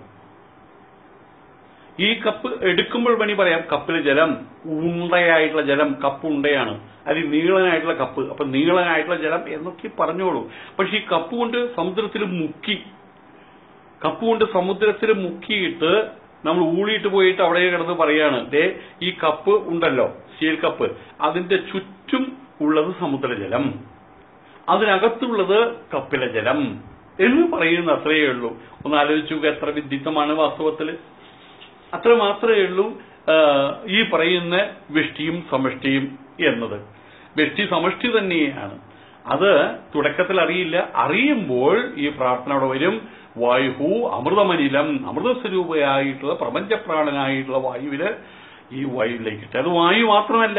ഈ കപ്പ് എടുക്കുമ്പോൾ വേണി പറയാം കപ്പിലെ ജലം ഉണ്ടയായിട്ടുള്ള ജലം കപ്പ് ഉണ്ടയാണ് അത് നീളനായിട്ടുള്ള കപ്പ് അപ്പൊ നീളനായിട്ടുള്ള ജലം എന്നൊക്കെ പറഞ്ഞോളൂ പക്ഷെ ഈ കപ്പ് കൊണ്ട് സമുദ്രത്തിൽ മുക്കി കപ്പ് കൊണ്ട് സമുദ്രത്തിൽ മുക്കിയിട്ട് നമ്മൾ ഊളിയിട്ട് പോയിട്ട് അവിടെ കിടന്ന് പറയാണ് ദേ ഈ കപ്പ് ഉണ്ടല്ലോ സ്റ്റീൽ കപ്പ് അതിന്റെ ചുറ്റും ഉള്ളത് സമുദ്രജലം അതിനകത്തുള്ളത് കപ്പിലെ ജലം എന്ന് പറയുന്ന അത്രയേ ഉള്ളൂ ഒന്ന് ആലോചിച്ചു എത്ര വിദ്യുത്തമാണ് വാസ്തവത്തിൽ അത്ര മാത്രമേ ഉള്ളൂ ആ, ഈ പറയുന്ന വ്യഷ്ടിയും സമഷ്ടിയും എന്നത് വ്യഷ്ടി സമഷ്ടി തന്നെയാണ് അത് തുടക്കത്തിൽ അറിയില്ല അറിയുമ്പോൾ ഈ പ്രാർത്ഥന അവിടെ വരും വായുഹു അമൃതമനിലം അമൃതസ്വരൂപയായിട്ടുള്ള പ്രപഞ്ചപ്രാണനായിട്ടുള്ള വായുവില് ഈ വായുവിലേക്കിട്ട് അത് വായു മാത്രമല്ല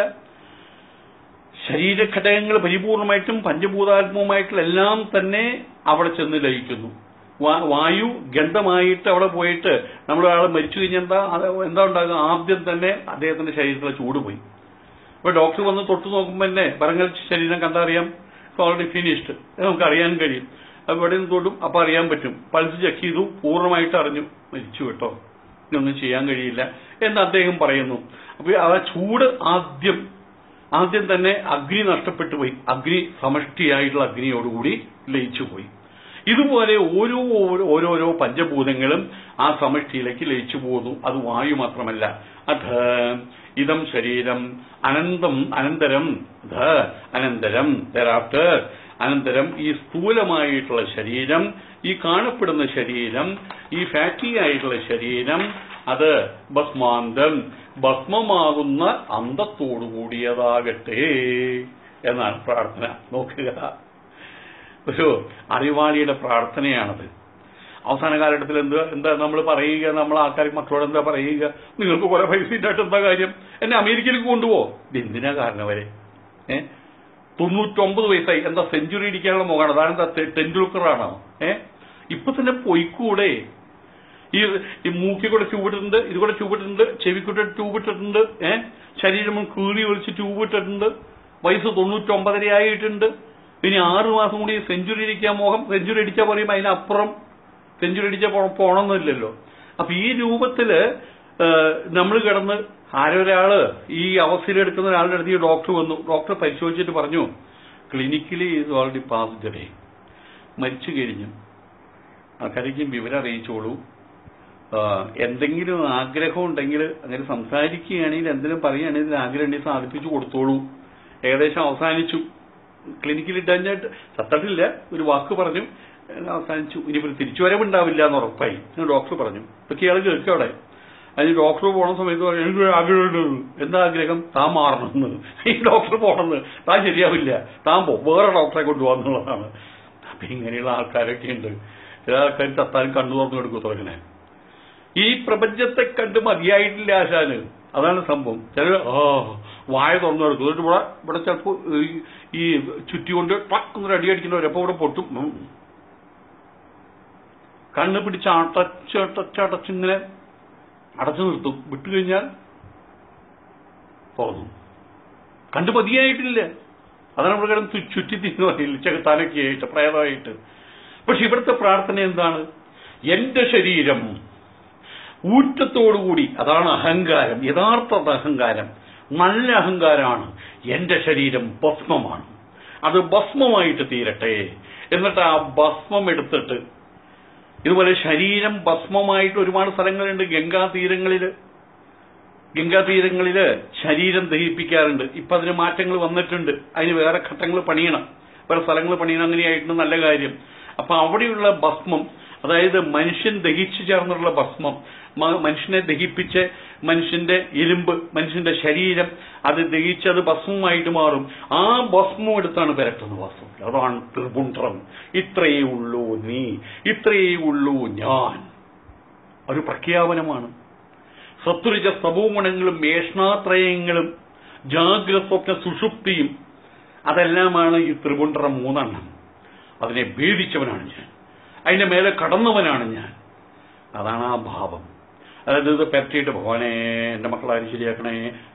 ശരീരഘടകങ്ങൾ പരിപൂർണമായിട്ടും പഞ്ചഭൂതാത്മവുമായിട്ടുള്ള എല്ലാം തന്നെ അവിടെ ചെന്ന് ലയിക്കുന്നു വാ- വായു ഗന്ധമായിട്ട് അവിടെ പോയിട്ട് നമ്മൾ ഒരാൾ മരിച്ചു കഴിഞ്ഞാൽ എന്താ അത് എന്താ ഉണ്ടാകുക ആദ്യം തന്നെ അദ്ദേഹത്തിന്റെ ശരീരത്തിലെ ചൂട് പോയി അപ്പൊ ഡോക്ടർ വന്ന് തൊട്ട് നോക്കുമ്പോൾ തന്നെ പറഞ്ഞ ശരീരം കണ്ടാ അറിയാം ഓൾറെഡി ഫിനിഷ്ഡ് നമുക്ക് അറിയാൻ കഴിയും അപ്പൊ ഇവിടെ നിന്ന് തൊട്ടും അപ്പൊ അറിയാൻ പറ്റും പൾസ് ചെക്ക് ചെയ്തു പൂർണ്ണമായിട്ട് അറിഞ്ഞു മരിച്ചു കേട്ടോ ഇതൊന്നും ചെയ്യാൻ കഴിയില്ല എന്ന് അദ്ദേഹം പറയുന്നു അപ്പൊ ആ ചൂട് ആദ്യം ആദ്യം തന്നെ അഗ്നി നഷ്ടപ്പെട്ടു പോയി അഗ്നി സമഷ്ടിയായിട്ടുള്ള അഗ്നിയോടുകൂടി ലയിച്ചു പോയി ഇതുപോലെ ഓരോ ഓരോ- ഓരോരോ പഞ്ചഭൂതങ്ങളും ആ സമഷ്ടിയിലേക്ക് ലയിച്ചു പോകുന്നു അത് വായു മാത്രമല്ല അധ ഇതം ശരീരം അനന്തം അനന്തരം ധ അനന്തരം thereafter അനന്തരം ഈ സ്ഥൂലമായിട്ടുള്ള ശരീരം ഈ കാണപ്പെടുന്ന ശരീരം ഈ ഫാറ്റി ആയിട്ടുള്ള ശരീരം അത് ഭസ്മാന്തം ഭസ്മമാകുന്ന അന്തത്തോടു കൂടിയതാകട്ടെ എന്നാണ് പ്രാർത്ഥന നോക്കുക ഒരു അറിവാളിയുടെ പ്രാർത്ഥനയാണത് അവസാന കാലഘട്ടത്തിൽ എന്താ എന്താ നമ്മൾ പറയുക നമ്മൾ ആൾക്കാർക്ക് മക്കളോട് എന്താ പറയുക നിങ്ങൾക്ക് കുറെ പൈസ ഇല്ലായിട്ട് എന്താ കാര്യം എന്നെ അമേരിക്കയിലേക്ക് കൊണ്ടുപോ ഇത് എന്തിനാ കാരണം വരെ ഏ തൊണ്ണൂറ്റൊമ്പത് വയസ്സായി എന്താ സെഞ്ചുറി അടിക്കാനുള്ള മുഖമാണ് അതാണെന്താ തെ- ടെണ്ടുൽക്കറാണോ ഏ ഇപ്പൊ തന്നെ പൊയ്ക്കൂടെ ഈ ഈ മൂക്കി കൂടെ ട്യൂബിട്ടിട്ടുണ്ട് ഇത് കൂടെ ട്യൂബിട്ടിട്ടുണ്ട് ചെവിക്കൂടെ ട്യൂബിട്ടിട്ടുണ്ട് ഏ ശരീരം കീറി ഒളിച്ച് ട്യൂബിട്ടിട്ടുണ്ട് വയസ്സ് തൊണ്ണൂറ്റൊമ്പതര ആയിട്ടുണ്ട് ഇനി ആറു മാസം കൂടി സെഞ്ചുറി അടിക്കാൻ മോഹം സെഞ്ചുറി അടിച്ചാൽ പറയും അതിനപ്പുറം സെഞ്ചുറി അടിച്ചാൽ പോ- പോണമെന്നില്ലല്ലോ അപ്പൊ ഈ രൂപത്തില് നമ്മൾ കിടന്ന് ആരൊരാള് ഈ അവസ്ഥയിലെടുക്കുന്ന ഒരാളുടെ അടുത്ത് ഈ ഡോക്ടർ വന്നു ഡോക്ടർ പരിശോധിച്ചിട്ട് പറഞ്ഞു clinically is already passed away മരിച്ചു കഴിഞ്ഞു ആൾക്കാരേക്കും വിവരം അറിയിച്ചോളൂ ആ, എന്തെങ്കിലും ആഗ്രഹം ഉണ്ടെങ്കിൽ അങ്ങനെ സംസാരിക്കുകയാണെങ്കിൽ എന്തെങ്കിലും പറയുകയാണെങ്കിൽ ആഗ്രഹം ഉണ്ടെങ്കിൽ സാധിപ്പിച്ചു കൊടുത്തോളൂ ഏകദേശം അവസാനിച്ചു ക്ലിനിക്കിൽ ഇട്ടഞ്ഞിട്ട് സത്തട്ടില്ല ഒരു വാക്ക് പറഞ്ഞു അങ്ങനെ അവസാനിച്ചു ഇനിയിപ്പോൾ തിരിച്ചു വരവുണ്ടാവില്ല എന്ന് ഉറപ്പായി എന്ന് ഡോക്ടർ പറഞ്ഞു ഇപ്പൊ ഇയാൾ കേൾക്കും അവിടെ അതിന് ഡോക്ടർ പോണ സമയത്ത് പറഞ്ഞു, എനിക്ക് ഒരു ആഗ്രഹമുണ്ട് എന്താ ആഗ്രഹം താൻ മാറണമെന്ന് ഈ ഡോക്ടർ പോണെന്ന് താൻ ശരിയാവില്ല താൻ പോ വേറെ ഡോക്ടറെ കൊണ്ടുപോകാന്നുള്ളതാണ് അപ്പൊ ഇങ്ങനെയുള്ള ആൾക്കാരൊക്കെ ഉണ്ട് ചില ആൾക്കാർ തത്താൻ കണ്ണു തുറന്നു കൊടുക്കും തുടങ്ങണേ ഈ പ്രപഞ്ചത്തെ കണ്ട് മതിയായിട്ടില്ല ആശാന് അതാണ് സംഭവം ചില ആ വായ തുറന്നു കൊടുക്കും എന്നിട്ട് ഇവിടെ ഇവിടെ ചിലപ്പോ ഈ- ഈ ചുറ്റി കൊണ്ട് ടക്കുന്നൊരു അടി അടിക്കുന്നവർ അപ്പൊ ഇവിടെ പൊട്ടും ഉം. കണ്ണ് പിടിച്ച് അടച്ച് അടച്ച് അടച്ചിങ്ങനെ അടച്ചു നിർത്തും വിട്ടു കഴിഞ്ഞാൽ പോകുന്നു കണ്ടു മതിയായിട്ടില്ല അതാണ് ഇവിടെ കിടന്ന് ചു- ചുറ്റി തിന്നു പറയില്ല ചെകുത്താനൊക്കെ ആയിട്ട് പ്രേതമായിട്ട് പക്ഷെ ഇവിടുത്തെ പ്രാർത്ഥന എന്താണ് എന്റെ ശരീരം ഊറ്റത്തോടുകൂടി അതാണ് അഹങ്കാരം യഥാർത്ഥ അഹങ്കാരം നല്ല അഹങ്കാരമാണ് എന്റെ ശരീരം ഭസ്മമാണ് അത് ഭസ്മമായിട്ട് തീരട്ടെ എന്നിട്ട് ആ ഭസ്മം എടുത്തിട്ട് ഇതുപോലെ ശരീരം ഭസ്മമായിട്ട് ഒരുപാട് സ്ഥലങ്ങളുണ്ട് ഗംഗാ തീരങ്ങളില് ഗംഗാ തീരങ്ങളില് ശരീരം ദഹിപ്പിക്കാറുണ്ട് ഇപ്പൊ അതിന് മാറ്റങ്ങൾ വന്നിട്ടുണ്ട് അതിന് വേറെ ഘട്ടങ്ങൾ പണിയണം വേറെ സ്ഥലങ്ങൾ പണിയണം അങ്ങനെയായിട്ട് നല്ല കാര്യം അപ്പൊ അവിടെയുള്ള ഭസ്മം അതായത് മനുഷ്യൻ ദഹിച്ചു ചേർന്നുള്ള ഭസ്മം മ- മനുഷ്യനെ ദഹിപ്പിച്ച് മനുഷ്യന്റെ എലുമ്പ് മനുഷ്യന്റെ ശരീരം അത് ദഹിച്ച് അത് ഭസ്മമായിട്ട് മാറും ആ ഭസ്മം എടുത്താണ് പെരട്ടുന്നത് വാസ്തവത്തിൽ അതാണ് ത്രിപുണ്ട്രം ഇത്രയേ ഉള്ളൂ നീ ഇത്രയേ ഉള്ളൂ ഞാൻ ഒരു പ്രഖ്യാപനമാണ് സത്വരിച്ച സഭൂഗുണങ്ങളും മേഷ്ണാത്രയങ്ങളും ജാഗ്രത സ്വപ്ന സുഷുപ്തിയും അതെല്ലാമാണ് ഈ ത്രിപുണ്ഡരം മൂന്നെണ്ണം അതിനെ ഭേദിച്ചവനാണ് ഞാൻ അതിന്റെ മേലെ കടന്നവനാണ് ഞാൻ അതാണ് ആ ഭാവം അതായത് ഇത് പരത്തിയിട്ട് ഭഗവാനെ എന്റെ മക്കളാരും ശരിയാക്കണേ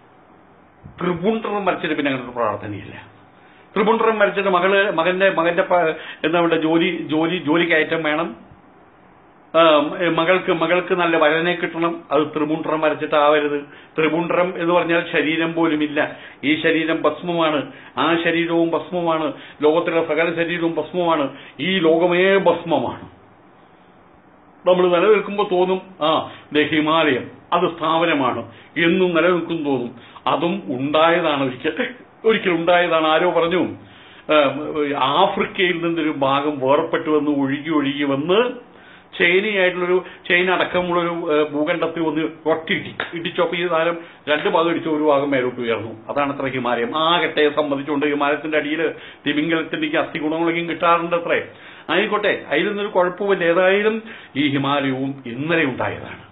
ത്രിപുണ്ഡരം വരച്ചിട്ട് പിന്നെ അങ്ങനെ ഒരു പ്രാർത്ഥനയില്ല ത്രിപുണ്ഡരം വരച്ചിട്ട് മകള് മകന്റെ മകന്റെ പ- എന്താ പറയുക ജോലി ജോലി ജോലി കയറ്റം വേണം ആ, മകൾക്ക് മകൾക്ക് നല്ല വരനെ കിട്ടണം അത് ത്രിപുണ്ഡ്രം വരച്ചിട്ടാവരുത് ത്രിപുണ്ഡ്രം എന്ന് പറഞ്ഞാൽ ശരീരം പോലുമില്ല ഈ ശരീരം ഭസ്മമാണ് ആ ശരീരവും ഭസ്മമാണ് ലോകത്തിലെ സകല ശരീരവും ഭസ്മമാണ് ഈ ലോകമേ ഭസ്മമാണ് നമ്മൾ നിലനിൽക്കുമ്പോൾ തോന്നും ആ ദേ ഹിമാലയം അത് സ്ഥാപനമാണ് എന്നും നിലനിൽക്കും തോന്നും അതും ഉണ്ടായതാണ് ഒരിക്കൽ ഒരിക്കൽ ഉണ്ടായതാണ് ആരോ പറഞ്ഞു ആ, ആഫ്രിക്കയിൽ നിന്നൊരു ഭാഗം വേർപെട്ട് വന്ന് ഒഴുകി ഒഴുകി വന്ന് ചൈനയായിട്ടുള്ളൊരു ചൈന അടക്കമുള്ളൊരു ആ, ഭൂഖണ്ഡത്തിൽ ഒന്ന് ഒട്ടിയിട്ടി ഇടിച്ചപ്പോൾ ഈ സാധനം രണ്ട് ഭാഗം ഇടിച്ച് ഒരു ഭാഗം മേലോട്ട് ഉയർന്നു അതാണ് അത്ര ഹിമാലയം ആ കെട്ടയെ സംബന്ധിച്ചുകൊണ്ട് ഹിമാലയത്തിന്റെ അടിയിൽ തിമിംഗലത്തിന്റെ അസ്ഥി ഗുണങ്ങളൊക്കെയും കിട്ടാറുണ്ട് അത്രേ ആയിക്കോട്ടെ അതിൽ നിന്നൊരു കുഴപ്പമില്ല ഏതായാലും ഈ ഹിമാലയവും ഇന്നലെ ഉണ്ടായതാണ്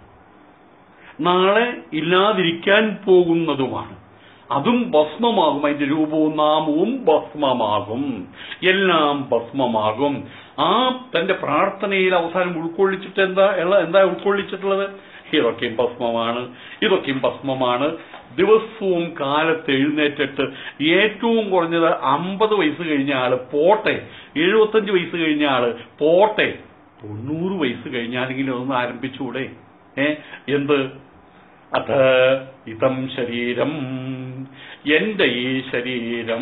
നാളെ ഇല്ലാതിരിക്കാൻ പോകുന്നതുമാണ് അതും ഭസ്മമാകും അതിന്റെ രൂപവും നാമവും ഭസ്മമാകും എല്ലാം ഭസ്മമാകും ആ തന്റെ പ്രാർത്ഥനയിൽ അവസാനം ഉൾക്കൊള്ളിച്ചിട്ട് എന്താ ഉള്ള- എന്താ ഉൾക്കൊള്ളിച്ചിട്ടുള്ളത് ഇതൊക്കെയും ഭസ്മമാണ് ഇതൊക്കെയും ഭസ്മമാണ് ദിവസവും കാലത്ത് എഴുന്നേറ്റിട്ട് ഏറ്റവും കുറഞ്ഞത് അമ്പത് വയസ്സ് കഴിഞ്ഞ ആള് പോട്ടെ എഴുപത്തഞ്ച് വയസ്സ് കഴിഞ്ഞ ആള് പോട്ടെ തൊണ്ണൂറ് വയസ്സ് കഴിഞ്ഞാലെങ്കിലും ഒന്ന് ആരംഭിച്ചുകൂടെ ഏ എന്ത് അത് ഇതം ശരീരം എന്റെ ഈ ശരീരം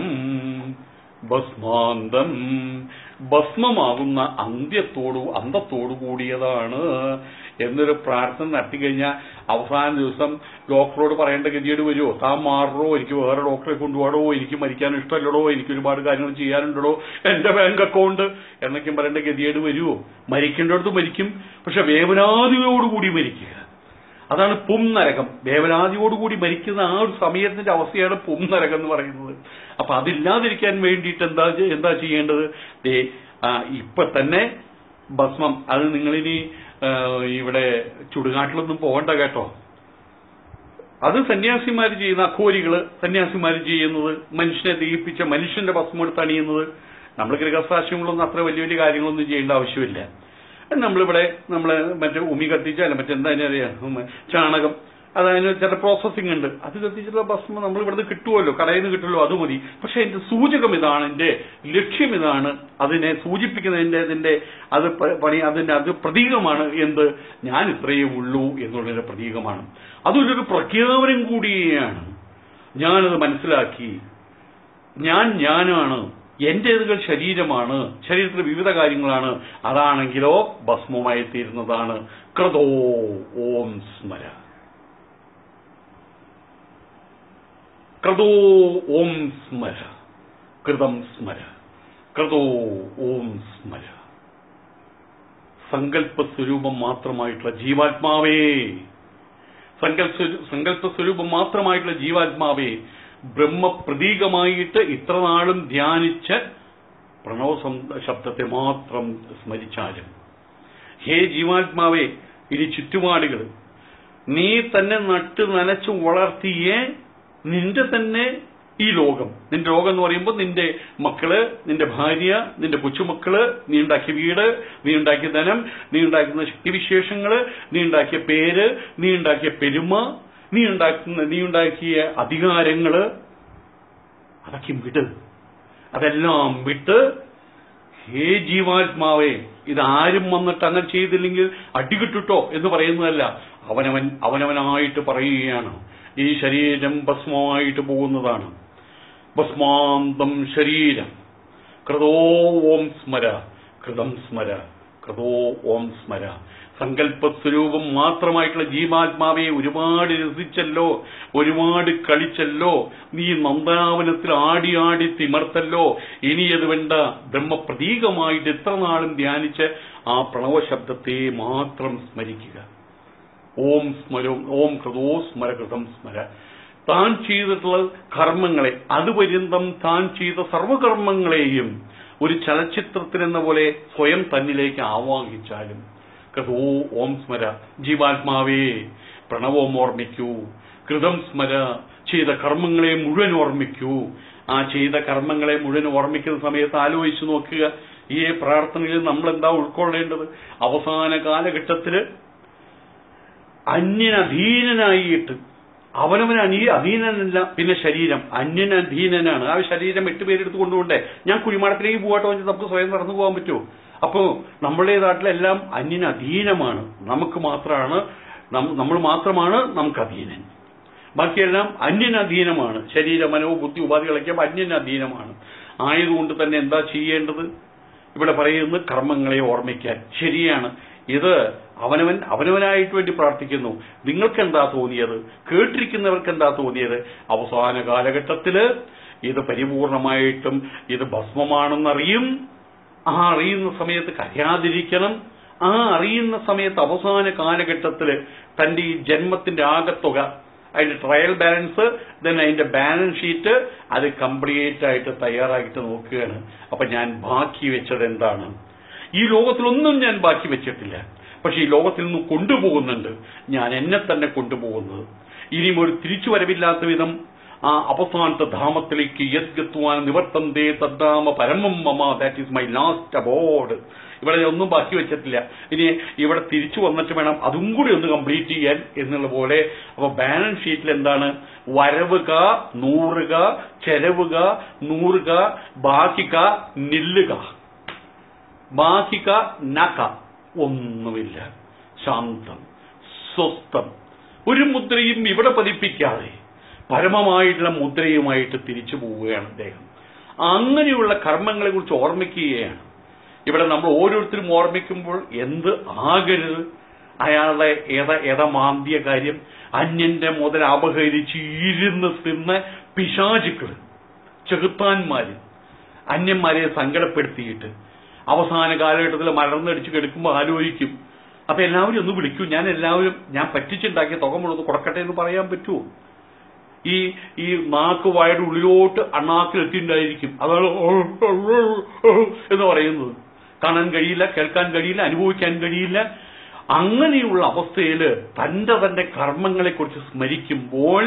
ഭസ്മാന്തം ഭസ്മമാകുന്ന അന്ത്യത്തോടു അന്തത്തോടു കൂടിയതാണ് എന്നൊരു പ്രാർത്ഥന നടത്തിക്കഴിഞ്ഞാൽ അവസാന ദിവസം ഡോക്ടറോട് പറയേണ്ട ഗതിയോട് വരുമോ താൻ മാറോ എനിക്ക് വേറെ ഡോക്ടറെ കൊണ്ടുപോകണോ എനിക്ക് മരിക്കാൻ ഇഷ്ടമല്ലടോ എനിക്ക് ഒരുപാട് കാര്യങ്ങൾ ചെയ്യാനുണ്ടോ എന്റെ ബാങ്ക് അക്കൗണ്ട് എന്നൊക്കെയും പറയേണ്ട ഗതിയോട് വരുമോ മരിക്കേണ്ടടുത്ത് മരിക്കും പക്ഷെ വേവനാദിയോടുകൂടി മരിക്കുക അതാണ് പുംനരകം വേവനാദിയോടുകൂടി മരിക്കുന്ന ആ ഒരു സമയത്തിന്റെ അവസ്ഥയാണ് പുംനരകം എന്ന് പറയുന്നത് അപ്പൊ അതില്ലാതിരിക്കാൻ വേണ്ടിയിട്ട് എന്താ ചെ- എന്താ ചെയ്യേണ്ടത് ദേ ആ, ഇപ്പൊ തന്നെ ഭസ്മം അത് നിങ്ങളിനി ആ, ഇവിടെ ചുടുകാട്ടിലൊന്നും പോകണ്ട കേട്ടോ അത് സന്യാസിമാർ ചെയ്യുന്ന അഘോരികള് സന്യാസിമാർ ചെയ്യുന്നത് മനുഷ്യനെ ദഹിപ്പിച്ച മനുഷ്യന്റെ ഭസ്മം എടുത്ത് അണിയുന്നത് നമ്മൾ ഗൃഹസാക്ഷ്യങ്ങളൊന്നും അത്ര വലിയ വലിയ കാര്യങ്ങളൊന്നും ചെയ്യേണ്ട ആവശ്യമില്ല നമ്മളിവിടെ നമ്മൾ മറ്റേ ഉമി കത്തിച്ചാലും മറ്റെന്താ അതിനറിയാം ഉം, ചാണകം അതതിന് ചില പ്രോസസ്സിംഗ് ഉണ്ട് അത് കത്തിച്ചിട്ടുള്ള ഭസ്മം നമ്മൾ ഇവിടുന്ന് കിട്ടുമല്ലോ കടയിൽ നിന്ന് കിട്ടുമല്ലോ അത് മതി പക്ഷെ എന്റെ സൂചകം ഇതാണ് എന്റെ ലക്ഷ്യം ഇതാണ് അതിനെ സൂചിപ്പിക്കുന്നതിന്റെ അതിന്റെ അത് പ- പണി അതിന്റെ അത് പ്രതീകമാണ് എന്ത് ഞാൻ ഇത്രയേ ഉള്ളൂ എന്നുള്ളതിന്റെ പ്രതീകമാണ് അതൊരു പ്രഖ്യാപനം കൂടിയാണ് ഞാനത് മനസ്സിലാക്കി ഞാൻ ഞാനാണ് എന്റേതുകൾ ശരീരമാണ് ശരീരത്തിലെ വിവിധ കാര്യങ്ങളാണ് അതാണെങ്കിലോ ഭസ്മമായി തീരുന്നതാണ് ക്രതോ ഓം സ്മര ക്രതോ ഓം സ്മര കൃതം സ്മര ക്രതോ ഓം സ്മര സങ്കല്പ സ്വരൂപം മാത്രമായിട്ടുള്ള ജീവാത്മാവേ സങ്കല്പ സങ്കല്പ സ്വരൂപം മാത്രമായിട്ടുള്ള ജീവാത്മാവെ ബ്രഹ്മപ്രതീകമായിട്ട് ഇത്രനാളും ധ്യാനിച്ച് പ്രണവ സം- ശബ്ദത്തെ മാത്രം സ്മരിച്ചാലും ഹേ ജീവാത്മാവേ ഇനി ചുറ്റുപാടുകൾ നീ തന്നെ നട്ട് നനച്ചു വളർത്തിയ നിന്റെ തന്നെ ഈ ലോകം നിന്റെ ലോകം എന്ന് പറയുമ്പോൾ നിന്റെ മക്കള് നിന്റെ ഭാര്യ നിന്റെ കൊച്ചുമക്കള് നീ ഉണ്ടാക്കിയ വീട് നീ ഉണ്ടാക്കിയ ധനം നീ ഉണ്ടാക്കുന്ന ശക്തിവിശേഷങ്ങള് നീ ഉണ്ടാക്കിയ പേര് നീ ഉണ്ടാക്കിയ പെരുമ നീ ഉണ്ടാക്കുന്ന നീ ഉണ്ടാക്കിയ അധികാരങ്ങള് അതൊക്കെ വിട് അതെല്ലാം വിട്ട് ഹേ ജീവാത്മാവേ ഇതാരും വന്നിട്ട് അങ്ങനെ ചെയ്തില്ലെങ്കിൽ അടികിട്ടുട്ടോ എന്ന് പറയുന്നതല്ല അവനവൻ അവനവനായിട്ട് പറയുകയാണ് ഈ ശരീരം ഭസ്മമായിട്ട് പോകുന്നതാണ് ഭസ്മാന്തം ശരീരം കൃതോ ഓം സ്മര കൃതം സ്മര കൃതോ ഓം സ്മര സങ്കല്പസ്വരൂപം മാത്രമായിട്ടുള്ള ജീവാത്മാവെ ഒരുപാട് രസിച്ചല്ലോ ഒരുപാട് കളിച്ചല്ലോ നീ നന്ദാവനത്തിൽ ആടി ആടി തിമർത്തല്ലോ ഇനി അത് വേണ്ട ബ്രഹ്മപ്രതീകമായിട്ട് എത്ര നാളും ധ്യാനിച്ച് ആ പ്രണവ ശബ്ദത്തെ മാത്രം സ്മരിക്കുക ഓം സ്മരം ഓം കൃതോ സ്മര കൃതം സ്മര താൻ ചെയ്തിട്ടുള്ള കർമ്മങ്ങളെ അതുപര്യന്തം താൻ ചെയ്ത സർവകർമ്മങ്ങളെയും ഒരു ചലച്ചിത്രത്തിനെന്ന പോലെ സ്വയം തന്നിലേക്ക് ആവാഹിച്ചാലും കൃതോ ഓം സ്മര ജീവാത്മാവേ പ്രണവം ഓർമ്മിക്കൂ കൃതം സ്മര ചെയ്ത കർമ്മങ്ങളെ മുഴുവൻ ഓർമ്മിക്കൂ ആ ചെയ്ത കർമ്മങ്ങളെ മുഴുവൻ ഓർമ്മിക്കുന്ന സമയത്ത് ആലോചിച്ചു നോക്കുക ഈ പ്രാർത്ഥനയിൽ നമ്മൾ എന്താ ഉൾക്കൊള്ളേണ്ടത് അവസാന കാലഘട്ടത്തില് അന്യനധീനനായിട്ട് അവനവൻ അനീ അധീനനല്ല പിന്നെ ശരീരം അന്യനധീനനാണ് ആ ശരീരം എട്ട് പേരെടുത്ത് കൊണ്ടുകൊണ്ടേ ഞാൻ കുഴിമാടത്തിലേക്ക് പോകട്ടോ എന്ന് നമുക്ക് സ്വയം നടന്നു പോകാൻ പറ്റുമോ അപ്പോ നമ്മുടേതായിട്ടുള്ള അന്യനധീനമാണ് നമുക്ക് മാത്രമാണ് നം- നമ്മൾ മാത്രമാണ് നമുക്ക് അധീനൻ ബാക്കിയെല്ലാം അന്യനധീനമാണ് ശരീര മനോ ബുദ്ധി ഉപാധികളൊക്കെ അന്യനധീനമാണ് ആയതുകൊണ്ട് തന്നെ എന്താ ചെയ്യേണ്ടത് ഇവിടെ പറയുന്നത് കർമ്മങ്ങളെ ഓർമ്മിക്കാൻ ശരിയാണ് ഇത് അവനവൻ അവനവനായിട്ട് വേണ്ടി പ്രാർത്ഥിക്കുന്നു നിങ്ങൾക്ക് എന്താ തോന്നിയത് കേട്ടിരിക്കുന്നവർക്ക് എന്താ തോന്നിയത് അവസാന കാലഘട്ടത്തില് ഇത് പരിപൂർണമായിട്ടും ഇത് ഭസ്മമാണെന്നറിയും ആ അറിയുന്ന സമയത്ത് കരയാതിരിക്കണം ആ അറിയുന്ന സമയത്ത് അവസാന കാലഘട്ടത്തില് തന്റെ ഈ ജന്മത്തിന്റെ ആകത്തുക അതിന്റെ ട്രയൽ ബാലൻസ് ദെൻ അതിന്റെ ബാലൻസ് ഷീറ്റ് അത് കംപ്ലീറ്റ് ആയിട്ട് തയ്യാറായിട്ട് നോക്കുകയാണ് അപ്പൊ ഞാൻ ബാക്കി വെച്ചത് എന്താണ് ഈ ലോകത്തിലൊന്നും ഞാൻ ബാക്കി വെച്ചിട്ടില്ല പക്ഷെ ഈ ലോകത്തിൽ നിന്ന് കൊണ്ടുപോകുന്നുണ്ട് ഞാൻ എന്നെ തന്നെ കൊണ്ടുപോകുന്നത് ഇനിയും ഒരു തിരിച്ചുവരവില്ലാത്ത വിധം ആ അവസാനത്തെ ധാമത്തിലേക്ക് യദ്ഗത്വാൻ നിവർത്തന്തേ തദ്ധാമ പരമം മമ that is my last abode ഇവിടെ ഒന്നും ബാക്കി വെച്ചിട്ടില്ല ഇനി ഇവിടെ തിരിച്ചു വന്നിട്ട് വേണം അതും കൂടി ഒന്ന് കംപ്ലീറ്റ് ചെയ്യാൻ എന്നുള്ള പോലെ അപ്പൊ ബാലൻസ് ഷീറ്റിൽ എന്താണ് വരവുക നൂറുക ചെലവുക നൂറുക ബാക്കിക നില്ലുക ബാക്കിക നക ഒന്നുമില്ല ശാന്തം സ്വസ്ഥം ഒരു മുദ്രയും ഇവിടെ പതിപ്പിക്കാതെ പരമമായിട്ടുള്ള മുദ്രയുമായിട്ട് തിരിച്ചു പോവുകയാണ് അദ്ദേഹം അങ്ങനെയുള്ള കർമ്മങ്ങളെ കുറിച്ച് ഓർമ്മിക്കുകയാണ് ഇവിടെ നമ്മൾ ഓരോരുത്തരും ഓർമ്മിക്കുമ്പോൾ എന്ത് ആകരുത് അയാളുടെ ഏത ഏതമാന്തിയ കാര്യം അന്യന്റെ മുതൽ അപഹരിച്ച് ഇരുന്ന് തിന്ന പിശാചുക്കള് ചെകുത്താന്മാര് അന്യന്മാരെ സങ്കടപ്പെടുത്തിയിട്ട് അവസാന കാലഘട്ടത്തിൽ മലർന്നടിച്ച് കിടക്കുമ്പോൾ ആലോചിക്കും അപ്പൊ എല്ലാവരും ഒന്ന് വിളിക്കൂ ഞാൻ എല്ലാവരും ഞാൻ പറ്റിച്ചുണ്ടാക്കിയ തുക മുഴുവൻ കൊടുക്കട്ടെ എന്ന് പറയാൻ പറ്റുമോ ഈ ഈ നാക്ക് വായുടെ ഉള്ളിലോട്ട് അണ്ണാക്കിൽ എത്തിണ്ടായിരിക്കും അതാണ് എന്ന് പറയുന്നത് കാണാൻ കഴിയില്ല കേൾക്കാൻ കഴിയില്ല അനുഭവിക്കാൻ കഴിയില്ല അങ്ങനെയുള്ള അവസ്ഥയിൽ തന്റെ തന്റെ കർമ്മങ്ങളെ കുറിച്ച് സ്മരിക്കുമ്പോൾ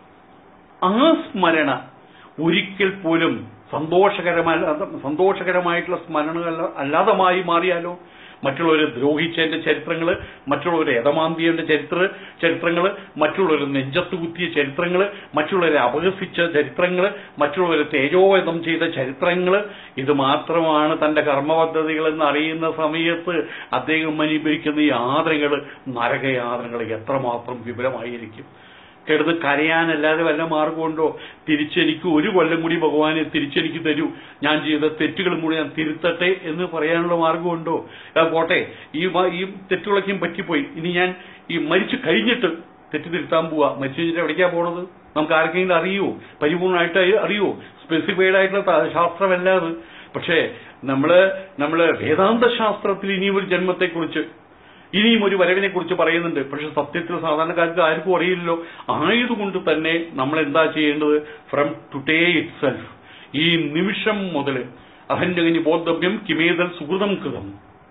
ആ സ്മരണ ഒരിക്കൽ പോലും സന്തോഷകരമല്ല സന്തോഷകരമായിട്ടുള്ള സ്മരണകൾ അല്ലാതമായി മാറിയാലോ മറ്റുള്ളവരെ ദ്രോഹിച്ചതിന്റെ ചരിത്രങ്ങള് മറ്റുള്ളവരെ യഥമാന്തിയന്റെ ചരിത്ര ചരിത്രങ്ങള് മറ്റുള്ളവരെ നെഞ്ചത്ത് കുത്തിയ ചരിത്രങ്ങള് മറ്റുള്ളവരെ അപഹസിച്ച ചരിത്രങ്ങള് മറ്റുള്ളവരെ തേജോവധം ചെയ്ത ചരിത്രങ്ങള് ഇത് മാത്രമാണ് തന്റെ കർമ്മപദ്ധതികൾ എന്ന് അറിയുന്ന സമയത്ത് അദ്ദേഹം അനുഭവിക്കുന്ന ഈ യാതനകൾ നരകയാതനകൾ എത്രമാത്രം വിപുലമായിരിക്കും കിടന്ന് കരയാനല്ലാതെ വല്ല മാർഗമുണ്ടോ തിരിച്ചെനിക്ക് ഒരു കൊല്ലം കൂടി ഭഗവാനെ തിരിച്ചെനിക്ക് തരൂ ഞാൻ ചെയ്ത തെറ്റുകളും കൂടി ഞാൻ തിരുത്തട്ടെ എന്ന് പറയാനുള്ള മാർഗമുണ്ടോ ആ പോട്ടെ ഈ വ- ഈ തെറ്റുകളൊക്കെയും പറ്റിപ്പോയി ഇനി ഞാൻ ഈ മരിച്ചു കഴിഞ്ഞിട്ട് തെറ്റ് തിരുത്താൻ പോവാ മരിച്ചു കഴിഞ്ഞിട്ട് എവിടേക്കാ പോണത് നമുക്ക് ആർക്കെങ്കിലും അറിയോ പരിപൂർണമായിട്ട് അറിയോ സ്പെസിഫൈഡ് ആയിട്ടുള്ള ത- ശാസ്ത്രമല്ലാതെ പക്ഷേ നമ്മള് നമ്മള് വേദാന്ത ശാസ്ത്രത്തിൽ ഇനിയും ഒരു ജന്മത്തെക്കുറിച്ച് ഇനിയും ഒരു വരവിനെ കുറിച്ച് പറയുന്നുണ്ട് പക്ഷെ സത്യത്തിൽ സാധാരണക്കാർക്ക് ആർക്കും അറിയില്ലല്ലോ ആയതുകൊണ്ട് തന്നെ നമ്മൾ എന്താ ചെയ്യേണ്ടത് ഫ്രം ടുഡേ ഇറ്റ് സെൽഫ് ഈ നിമിഷം മുതൽ അഹന്റെ ബോദ്ധവ്യം കിമേതൽ സുഹൃതം കൃതം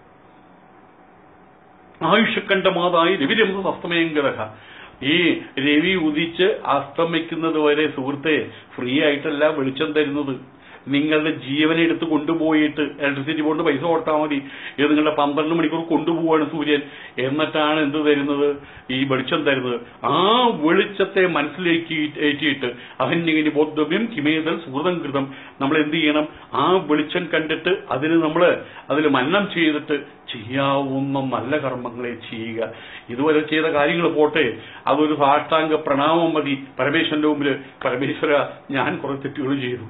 ആയുഷക്കണ്ഠമാതായി രവിരമൃത അസ്തമയങ്കരഹ ഈ രവി ഉദിച്ച് അസ്തമിക്കുന്നത് വരെ സുഹൃത്തെ ഫ്രീ ആയിട്ടല്ല വെളിച്ചം തരുന്നത് നിങ്ങളുടെ ജീവനെ എടുത്ത് കൊണ്ടുപോയിട്ട് ഇലക്ട്രിസിറ്റി ബോർഡ് പൈസ കൊടുത്താൽ മതി ഇത് നിങ്ങളുടെ പന്ത്രണ്ട് മണിക്കൂർ കൊണ്ടുപോവാണ് സൂര്യൻ എന്നിട്ടാണ് എന്ത് തരുന്നത് ഈ വെളിച്ചം തരുന്നത് ആ വെളിച്ചത്തെ മനസ്സിലേക്ക് ഏറ്റിയിട്ട് അവന്യകിനി ബോദ്ധവ്യം കിമേതൽ സുഹൃതം കൃതം നമ്മൾ എന്ത് ചെയ്യണം ആ വെളിച്ചം കണ്ടിട്ട് അതിന് നമ്മൾ അതിൽ മന്നം ചെയ്തിട്ട് ചെയ്യാവുന്ന നല്ല കർമ്മങ്ങളെ ചെയ്യുക ഇതുവരെ ചെയ്ത കാര്യങ്ങൾ പോട്ടെ അതൊരു സാഷ്ടാംഗ പ്രണാമം മതി പരമേശ്വരന്റെ മുമ്പിൽ പരമേശ്വര ഞാൻ കുറെ തെറ്റുകൾ ചെയ്തു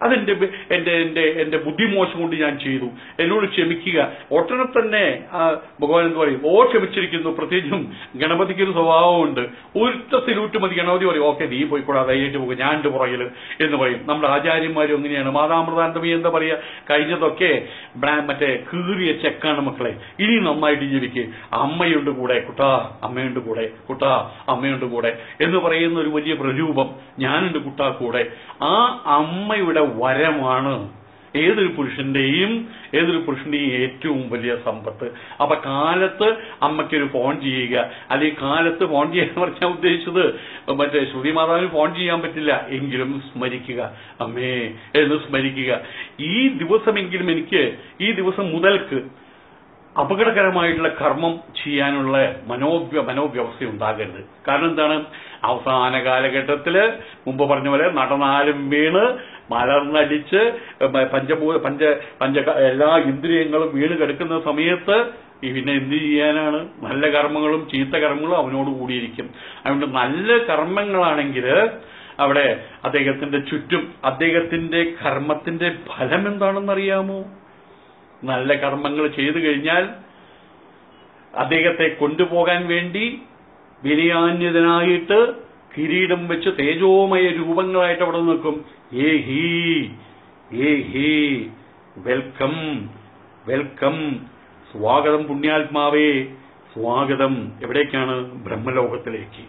അതെന്റെ ബ- എന്റെ എന്റെ എന്റെ ബുദ്ധിമോശം കൊണ്ട് ഞാൻ ചെയ്തു എന്നോട് ക്ഷമിക്കുക ഉടനെ തന്നെ ആ ഭഗവാൻ എന്ന് പറയും ഓ ക്ഷമിച്ചിരിക്കുന്നു പ്രത്യേകിച്ചും ഗണപതിക്ക് ഒരു സ്വഭാവമുണ്ട് ഒറ്റ സിലൂട്ട് മതി ഗണപതി പറയും ഓക്കെ നീ പോയിക്കൂടാ ധൈര്യമായിട്ട് പോകും ഞാൻ എന്റെ പുറകിൽ എന്ന് പറയും നമ്മുടെ ആചാര്യന്മാരും അങ്ങനെയാണ് മാതാമൃതാനന്ദമി എന്താ പറയാ കഴിഞ്ഞതൊക്കെ ബ്രാ- മറ്റേ കീറിയ ചെക്കാണ് മക്കളെ ഇനി നന്നായിട്ട് ജീവിക്ക് അമ്മയുണ്ട് കൂടെ കുട്ടാ അമ്മയുണ്ട് കൂടെ കുട്ടാ അമ്മയുണ്ട് കൂടെ എന്ന് പറയുന്ന ഒരു വലിയ പ്രരൂപം ഞാനുണ്ട് കുട്ടാ കൂടെ ആ അമ്മയുടെ വരമാണ് ഏതൊരു പുരുഷന്റെയും ഏതൊരു പുരുഷന്റെയും ഏറ്റവും വലിയ സമ്പത്ത് അപ്പൊ കാലത്ത് അമ്മയ്ക്കൊരു ഫോൺ ചെയ്യുക അല്ലെങ്കിൽ കാലത്ത് ഫോൺ ചെയ്യാൻ പറഞ്ഞാൽ ഉദ്ദേശിച്ചത് മറ്റേ ശ്രുതി മാതാവിന് ഫോൺ ചെയ്യാൻ പറ്റില്ല എങ്കിലും സ്മരിക്കുക അമ്മേ എന്ന് സ്മരിക്കുക ഈ ദിവസമെങ്കിലും എനിക്ക് ഈ ദിവസം മുതൽക്ക് അപകടകരമായിട്ടുള്ള കർമ്മം ചെയ്യാനുള്ള മനോവ്യ മനോവ്യവസ്ഥ ഉണ്ടാകരുത് കാരണം എന്താണ് അവസാന കാലഘട്ടത്തില് മുമ്പ് പറഞ്ഞ പോലെ നടനാലും വീണ് മലർന്നടിച്ച് മ- പഞ്ചഭൂ പഞ്ച പഞ്ച എല്ലാ ഇന്ദ്രിയങ്ങളും വീണ് കിടക്കുന്ന സമയത്ത് ഈ പിന്നെ എന്ത് ചെയ്യാനാണ് നല്ല കർമ്മങ്ങളും ചീത്ത കർമ്മങ്ങളും അവനോട് കൂടിയിരിക്കും അതുകൊണ്ട് നല്ല കർമ്മങ്ങളാണെങ്കിൽ അവിടെ അദ്ദേഹത്തിന്റെ ചുറ്റും അദ്ദേഹത്തിന്റെ കർമ്മത്തിന്റെ ഫലം എന്താണെന്നറിയാമോ നല്ല കർമ്മങ്ങൾ ചെയ്തു കഴിഞ്ഞാൽ അദ്ദേഹത്തെ കൊണ്ടുപോകാൻ വേണ്ടി വിനയാന്യതനായിട്ട് കിരീടം വെച്ച് തേജോമയ രൂപങ്ങളായിട്ട് അവിടെ നിൽക്കും ഏ ഹീ ഏ ഹീ വെൽക്കം വെൽക്കം സ്വാഗതം പുണ്യാത്മാവേ സ്വാഗതം എവിടേക്കാണ് ബ്രഹ്മലോകത്തിലേക്ക്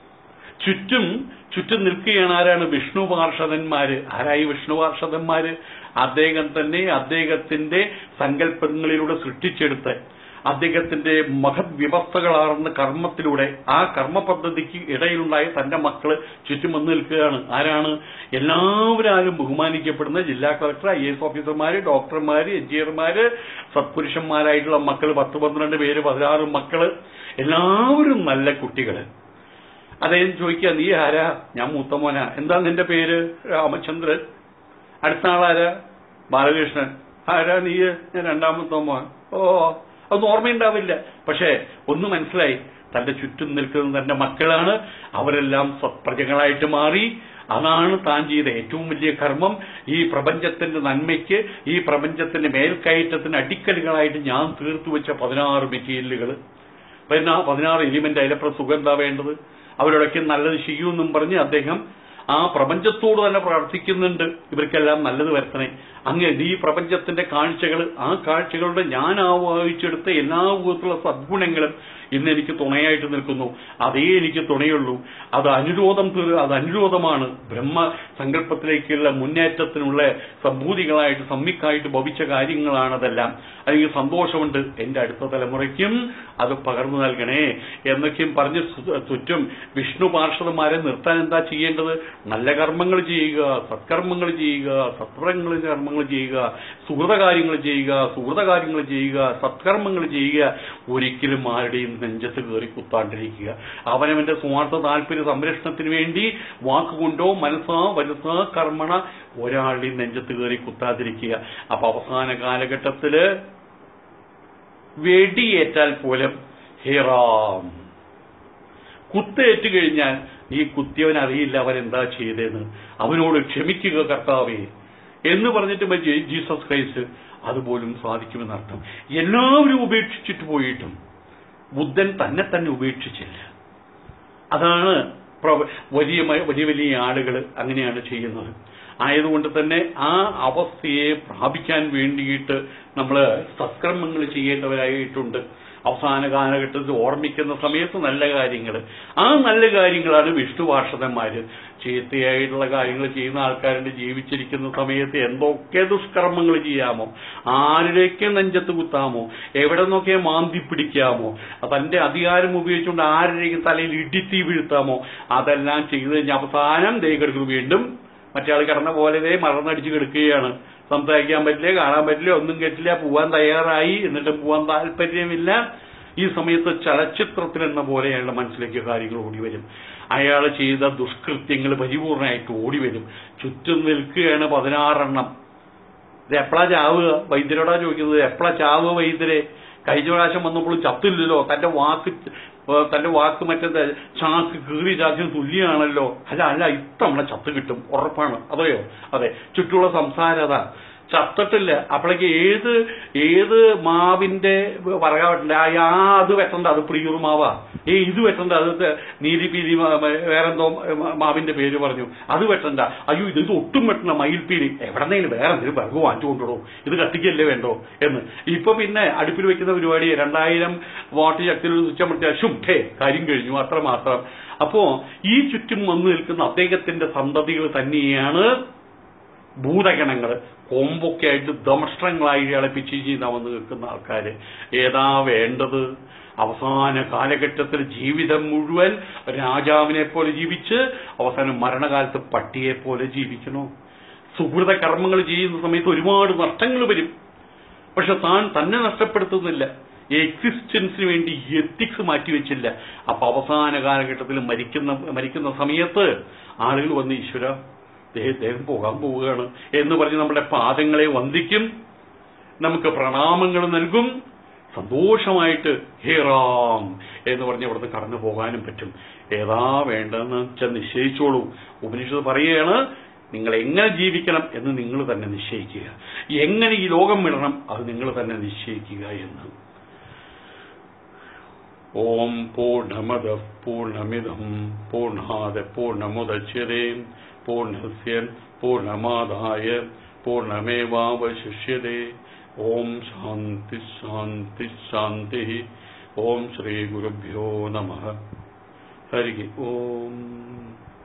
ചുറ്റും ചുറ്റും നിൽക്കുകയാണ് ആരാണ് വിഷ്ണു പാർഷദന്മാര് ആരായി വിഷ്ണു പാർഷദന്മാര് അദ്ദേഹം തന്നെ അദ്ദേഹത്തിന്റെ സങ്കല്പങ്ങളിലൂടെ സൃഷ്ടിച്ചെടുത്ത് അദ്ദേഹത്തിന്റെ മഹത് വ്യവസ്ഥകളാർന്ന കർമ്മത്തിലൂടെ ആ കർമ്മ പദ്ധതിക്ക് ഇടയിലുണ്ടായ തന്റെ മക്കള് ചുറ്റും വന്ന് നിൽക്കുകയാണ് ആരാണ് എല്ലാവരും ബഹുമാനിക്കപ്പെടുന്ന ജില്ലാ കളക്ടർ ഐ എസ് ഓഫീസർമാര് ഡോക്ടർമാര് എഞ്ചിനീയർമാര് സത്പുരുഷന്മാരായിട്ടുള്ള മക്കള് പത്ത് പന്ത്രണ്ട് പേര് പതിനാറ് മക്കള് എല്ലാവരും നല്ല കുട്ടികള് അദ്ദേഹം ചോദിക്കുക നീ ആരാ ഞാൻ മൂത്തമോനാ എന്താ നിന്റെ പേര് രാമചന്ദ്രൻ അടുത്ത ആളാരാ ബാലകൃഷ്ണൻ ആരാ നീ ഞാൻ രണ്ടാമത്തെ മോൻ ഓ അതൊന്നും ഓർമ്മയുണ്ടാവില്ല പക്ഷേ ഒന്ന് മനസ്സിലായി തന്റെ ചുറ്റും നിൽക്കുന്ന തന്റെ മക്കളാണ് അവരെല്ലാം സത്പ്രജകളായിട്ട് മാറി അതാണ് താൻ ചെയ്ത ഏറ്റവും വലിയ കർമ്മം ഈ പ്രപഞ്ചത്തിന്റെ നന്മയ്ക്ക് ഈ പ്രപഞ്ചത്തിന്റെ മേൽക്കയറ്റത്തിന് അടിക്കലുകളായിട്ട് ഞാൻ തീർത്തു വെച്ച പതിനാറ് മെറ്റീരിയലുകൾ പിന്നെ ആ പതിനാറ് എലിമെന്റ് അതിലപ്പുറം സുഖം എന്താ വേണ്ടത് അവരോടൊക്കെ നല്ലത് ചെയ്യുമെന്നും പറഞ്ഞ് അദ്ദേഹം ആ പ്രപഞ്ചത്തോട് തന്നെ പ്രാർത്ഥിക്കുന്നുണ്ട് ഇവർക്കെല്ലാം നല്ലത് വരുത്തണേ അങ്ങ് ഈ പ്രപഞ്ചത്തിന്റെ കാഴ്ചകൾ ആ കാഴ്ചകളുടെ ഞാൻ ആവാഹിച്ചെടുത്ത എല്ലാ വിധത്തിലുള്ള സദ്ഗുണങ്ങളും ഇന്ന് എനിക്ക് തുണയായിട്ട് നിൽക്കുന്നു അതേ എനിക്ക് തുണയുള്ളൂ അത് അനുരോധം തീർ- അത് അനുരോധമാണ് ബ്രഹ്മ സങ്കല്പത്തിലേക്കുള്ള മുന്നേറ്റത്തിനുള്ള സംഭൂതികളായിട്ട് സമ്മിക്കായിട്ട് ഭവിച്ച കാര്യങ്ങളാണതെല്ലാം അതിന് സന്തോഷമുണ്ട് എന്റെ അടുത്ത തലമുറയ്ക്കും അത് പകർന്നു നൽകണേ എന്നൊക്കെയും പറഞ്ഞ് സു- ചുറ്റും വിഷ്ണു പാർഷദന്മാരെ നിർത്താൻ എന്താ ചെയ്യേണ്ടത് നല്ല കർമ്മങ്ങൾ ചെയ്യുക സത്കർമ്മങ്ങൾ ചെയ്യുക സത്വരങ്ങൾ കർമ്മങ്ങൾ ചെയ്യുക സുഹൃത കാര്യങ്ങൾ ചെയ്യുക സുഹൃത കാര്യങ്ങൾ ചെയ്യുക സത്കർമ്മങ്ങൾ ചെയ്യുക ഒരിക്കലും ആരുടെയും നെഞ്ചത്ത് കയറി കുത്താണ്ടിരിക്കുക അവനവന്റെ സ്വാർത്ഥ താല്പര്യ സംരക്ഷണത്തിന് വേണ്ടി വാക്കുകൊണ്ടോ മനസ്സാ വലുസാ കർമ്മണ ഒരാളുടെയും നെഞ്ചത്ത് കയറി കുത്താതിരിക്കുക അപ്പൊ അവസാന കാലഘട്ടത്തില് വെടിയേറ്റാൽ പോലും ഹേറാം കുത്തേറ്റ് കഴിഞ്ഞാൽ ഈ കുത്തിയവൻ അറിയില്ല അവൻ എന്താ ചെയ്തതെന്ന് അവനോട് ക്ഷമിക്കുക കർത്താവേ എന്ന് പറഞ്ഞിട്ട് മ- ജെ- ജീസസ് ക്രൈസ്റ്റ് അതുപോലും സാധിക്കുമെന്നർത്ഥം എല്ലാവരും ഉപേക്ഷിച്ചിട്ട് പോയിട്ടും ബുദ്ധൻ തന്നെ തന്നെ ഉപേക്ഷിച്ചില്ല അതാണ് പ്ര- വലിയ മ- വലിയ വലിയ ആളുകൾ അങ്ങനെയാണ് ചെയ്യുന്നത് ആയതുകൊണ്ട് തന്നെ ആ അവസ്ഥയെ പ്രാപിക്കാൻ വേണ്ടിയിട്ട് നമ്മൾ സത്കർമ്മങ്ങൾ ചെയ്യേണ്ടവരായിട്ടുണ്ട് അവസാന കാലഘട്ടത്തിൽ ഓർമ്മിക്കുന്ന സമയത്ത് നല്ല കാര്യങ്ങൾ ആ നല്ല കാര്യങ്ങളാണ് വിഷ്ണുഭാഷതന്മാര് ചീത്തയായിട്ടുള്ള കാര്യങ്ങൾ ചെയ്യുന്ന ആൾക്കാരുടെ ജീവിച്ചിരിക്കുന്ന സമയത്ത് എന്തൊക്കെ ദുഷ്കർമ്മങ്ങൾ ചെയ്യാമോ ആരുടെയൊക്കെ നെഞ്ചത്ത് കുത്താമോ എവിടെ നിന്നൊക്കെ മാന്തി പിടിക്കാമോ തന്റെ അധികാരം ഉപയോഗിച്ചുകൊണ്ട് ആരുടെയും തലയിൽ ഇടിത്തി വീഴ്ത്താമോ അതെല്ലാം ചെയ്തു കഴിഞ്ഞ അവസാനം ദൈ കിടക്കുന്നു വീണ്ടും മറ്റേ ആൾ കിടന്ന പോലെ ദേ മറന്നടിച്ച് കിടക്കുകയാണ് സംസാരിക്കാൻ പറ്റില്ല കാണാൻ പറ്റില്ല ഒന്നും കേട്ടില്ല പോവാൻ തയ്യാറായി എന്നിട്ട് പോവാൻ താല്പര്യമില്ല ഈ സമയത്ത് ചലച്ചിത്രത്തിൽ എന്ന പോലെ അയാളുടെ മനസ്സിലേക്ക് കാര്യങ്ങൾ ഓടി വരും അയാൾ ചെയ്ത ദുഷ്കൃത്യങ്ങൾ പരിപൂർണമായിട്ട് ഓടി വരും ചുറ്റും നിൽക്കുകയാണ് പതിനാറെണ്ണം ഇത് എപ്പോഴാ ചാവുക വൈദ്യരോടാ ചോദിക്കുന്നത് എപ്പോഴാ ചാവുക വൈദ്യരെ കഴിഞ്ഞ പ്രാവശ്യം വന്നപ്പോഴും ചത്തില്ലല്ലോ തന്റെ വാക്ക് ഏ, തന്റെ വാക്ക് മറ്റേ ചാക്ക് കീറി ചാക്കിന് തുല്യാണല്ലോ അല്ല അല്ല ഇത്തവണ ചത്ത് കിട്ടും ഉറപ്പാണ് അതെയോ അതെ ചുറ്റുമുള്ള സംസാരം അതാ ചത്തിട്ടില്ല അപ്പോഴേക്ക് ഏത് ഏത് മാവിന്റെ പറക വെട്ടണ്ട ആ ആ, അത് വെട്ടണ്ട അത് പ്രിയൂർ മാവാ ഏ ഇത് വെട്ടണ്ട അത് ത- നീതി പീരി മാ- മ- വേറെന്തോ മ- മാവിന്റെ പേര് പറഞ്ഞു അത് വെട്ടണ്ട അയ്യോ ഇത് ഇത് ഒട്ടും വെട്ടണ്ട മയിൽപ്പീരി എവിടെന്നെങ്കിലും വേറെ എന്തെങ്കിലും വിറക് വാങ്ങിച്ചു കൊണ്ടുവിടും ഇത് കത്തിക്കല്ലേ വേണ്ടോ എന്ന് ഇപ്പൊ പിന്നെ അടുപ്പിൽ വെക്കുന്ന പരിപാടി രണ്ടായിരം വാട്ട് ശക്തിയിൽ ഒരു സ്വിച്ച് അമർത്തിയാൽ ശുഭേ കാര്യം കഴിഞ്ഞു അത്രമാത്രം അപ്പോ ഈ ചുറ്റും വന്നു നിൽക്കുന്ന അദ്ദേഹത്തിന്റെ സന്തതികൾ തന്നെയാണ് ഭൂതഗണങ്ങൾ കൊമ്പൊക്കെ ആയിട്ട് ദംഷ്ട്രങ്ങളായി ഇയാളെ പിച്ച് ചെയ്താ വന്ന് നിൽക്കുന്ന ആൾക്കാര് ഏതാ വേണ്ടത് അവസാന കാലഘട്ടത്തിൽ ജീവിതം മുഴുവൻ രാജാവിനെ പോലെ ജീവിച്ച് അവസാനം മരണകാലത്ത് പട്ടിയെ പോലെ ജീവിക്കണോ സുഹൃത കർമ്മങ്ങൾ ചെയ്യുന്ന സമയത്ത് ഒരുപാട് നഷ്ടങ്ങൾ വരും പക്ഷെ താൻ തന്നെ നഷ്ടപ്പെടുത്തുന്നില്ല എക്സിസ്റ്റൻസിന് വേണ്ടി എത്തിക്സ് മാറ്റിവെച്ചില്ല അപ്പൊ അവസാന കാലഘട്ടത്തിൽ മരിക്കുന്ന മരിക്കുന്ന സമയത്ത് ആളുകൾ വന്ന് ഈശ്വര ദേ- ദേഹം പോകാൻ പോവുകയാണ് എന്ന് പറഞ്ഞ് നമ്മുടെ പാദങ്ങളെ വന്ദിക്കും നമുക്ക് പ്രണാമങ്ങൾ നൽകും സന്തോഷമായിട്ട് ഹേറാം എന്ന് പറഞ്ഞ് അവിടുന്ന് കടന്നു പോകാനും പറ്റും ഏതാ വേണ്ടതെന്ന് വെച്ചാൽ നിശ്ചയിച്ചോളൂ ഉപനിഷത്ത് പറയുകയാണ് നിങ്ങൾ എങ്ങനെ ജീവിക്കണം എന്ന് നിങ്ങൾ തന്നെ നിശ്ചയിക്കുക എങ്ങനെ ഈ ലോകം വിടണം അത് നിങ്ങൾ തന്നെ നിശ്ചയിക്കുക എന്ന് ഓം പൂർണ്ണമത പൂർണ്ണമിതം പൂർണ്ണാദ പൂർണ്ണമുദച്യതേ പൂർണ്ണസ്യ പൂർണ്ണമാദായ പൂർണ്ണമേവാവശിഷ്യതേ ഓം ശാന്തി ശാന്തി ശാന്തി ഓം ശ്രീ ഗുരുഭ്യോ നമ ഹരി ഓം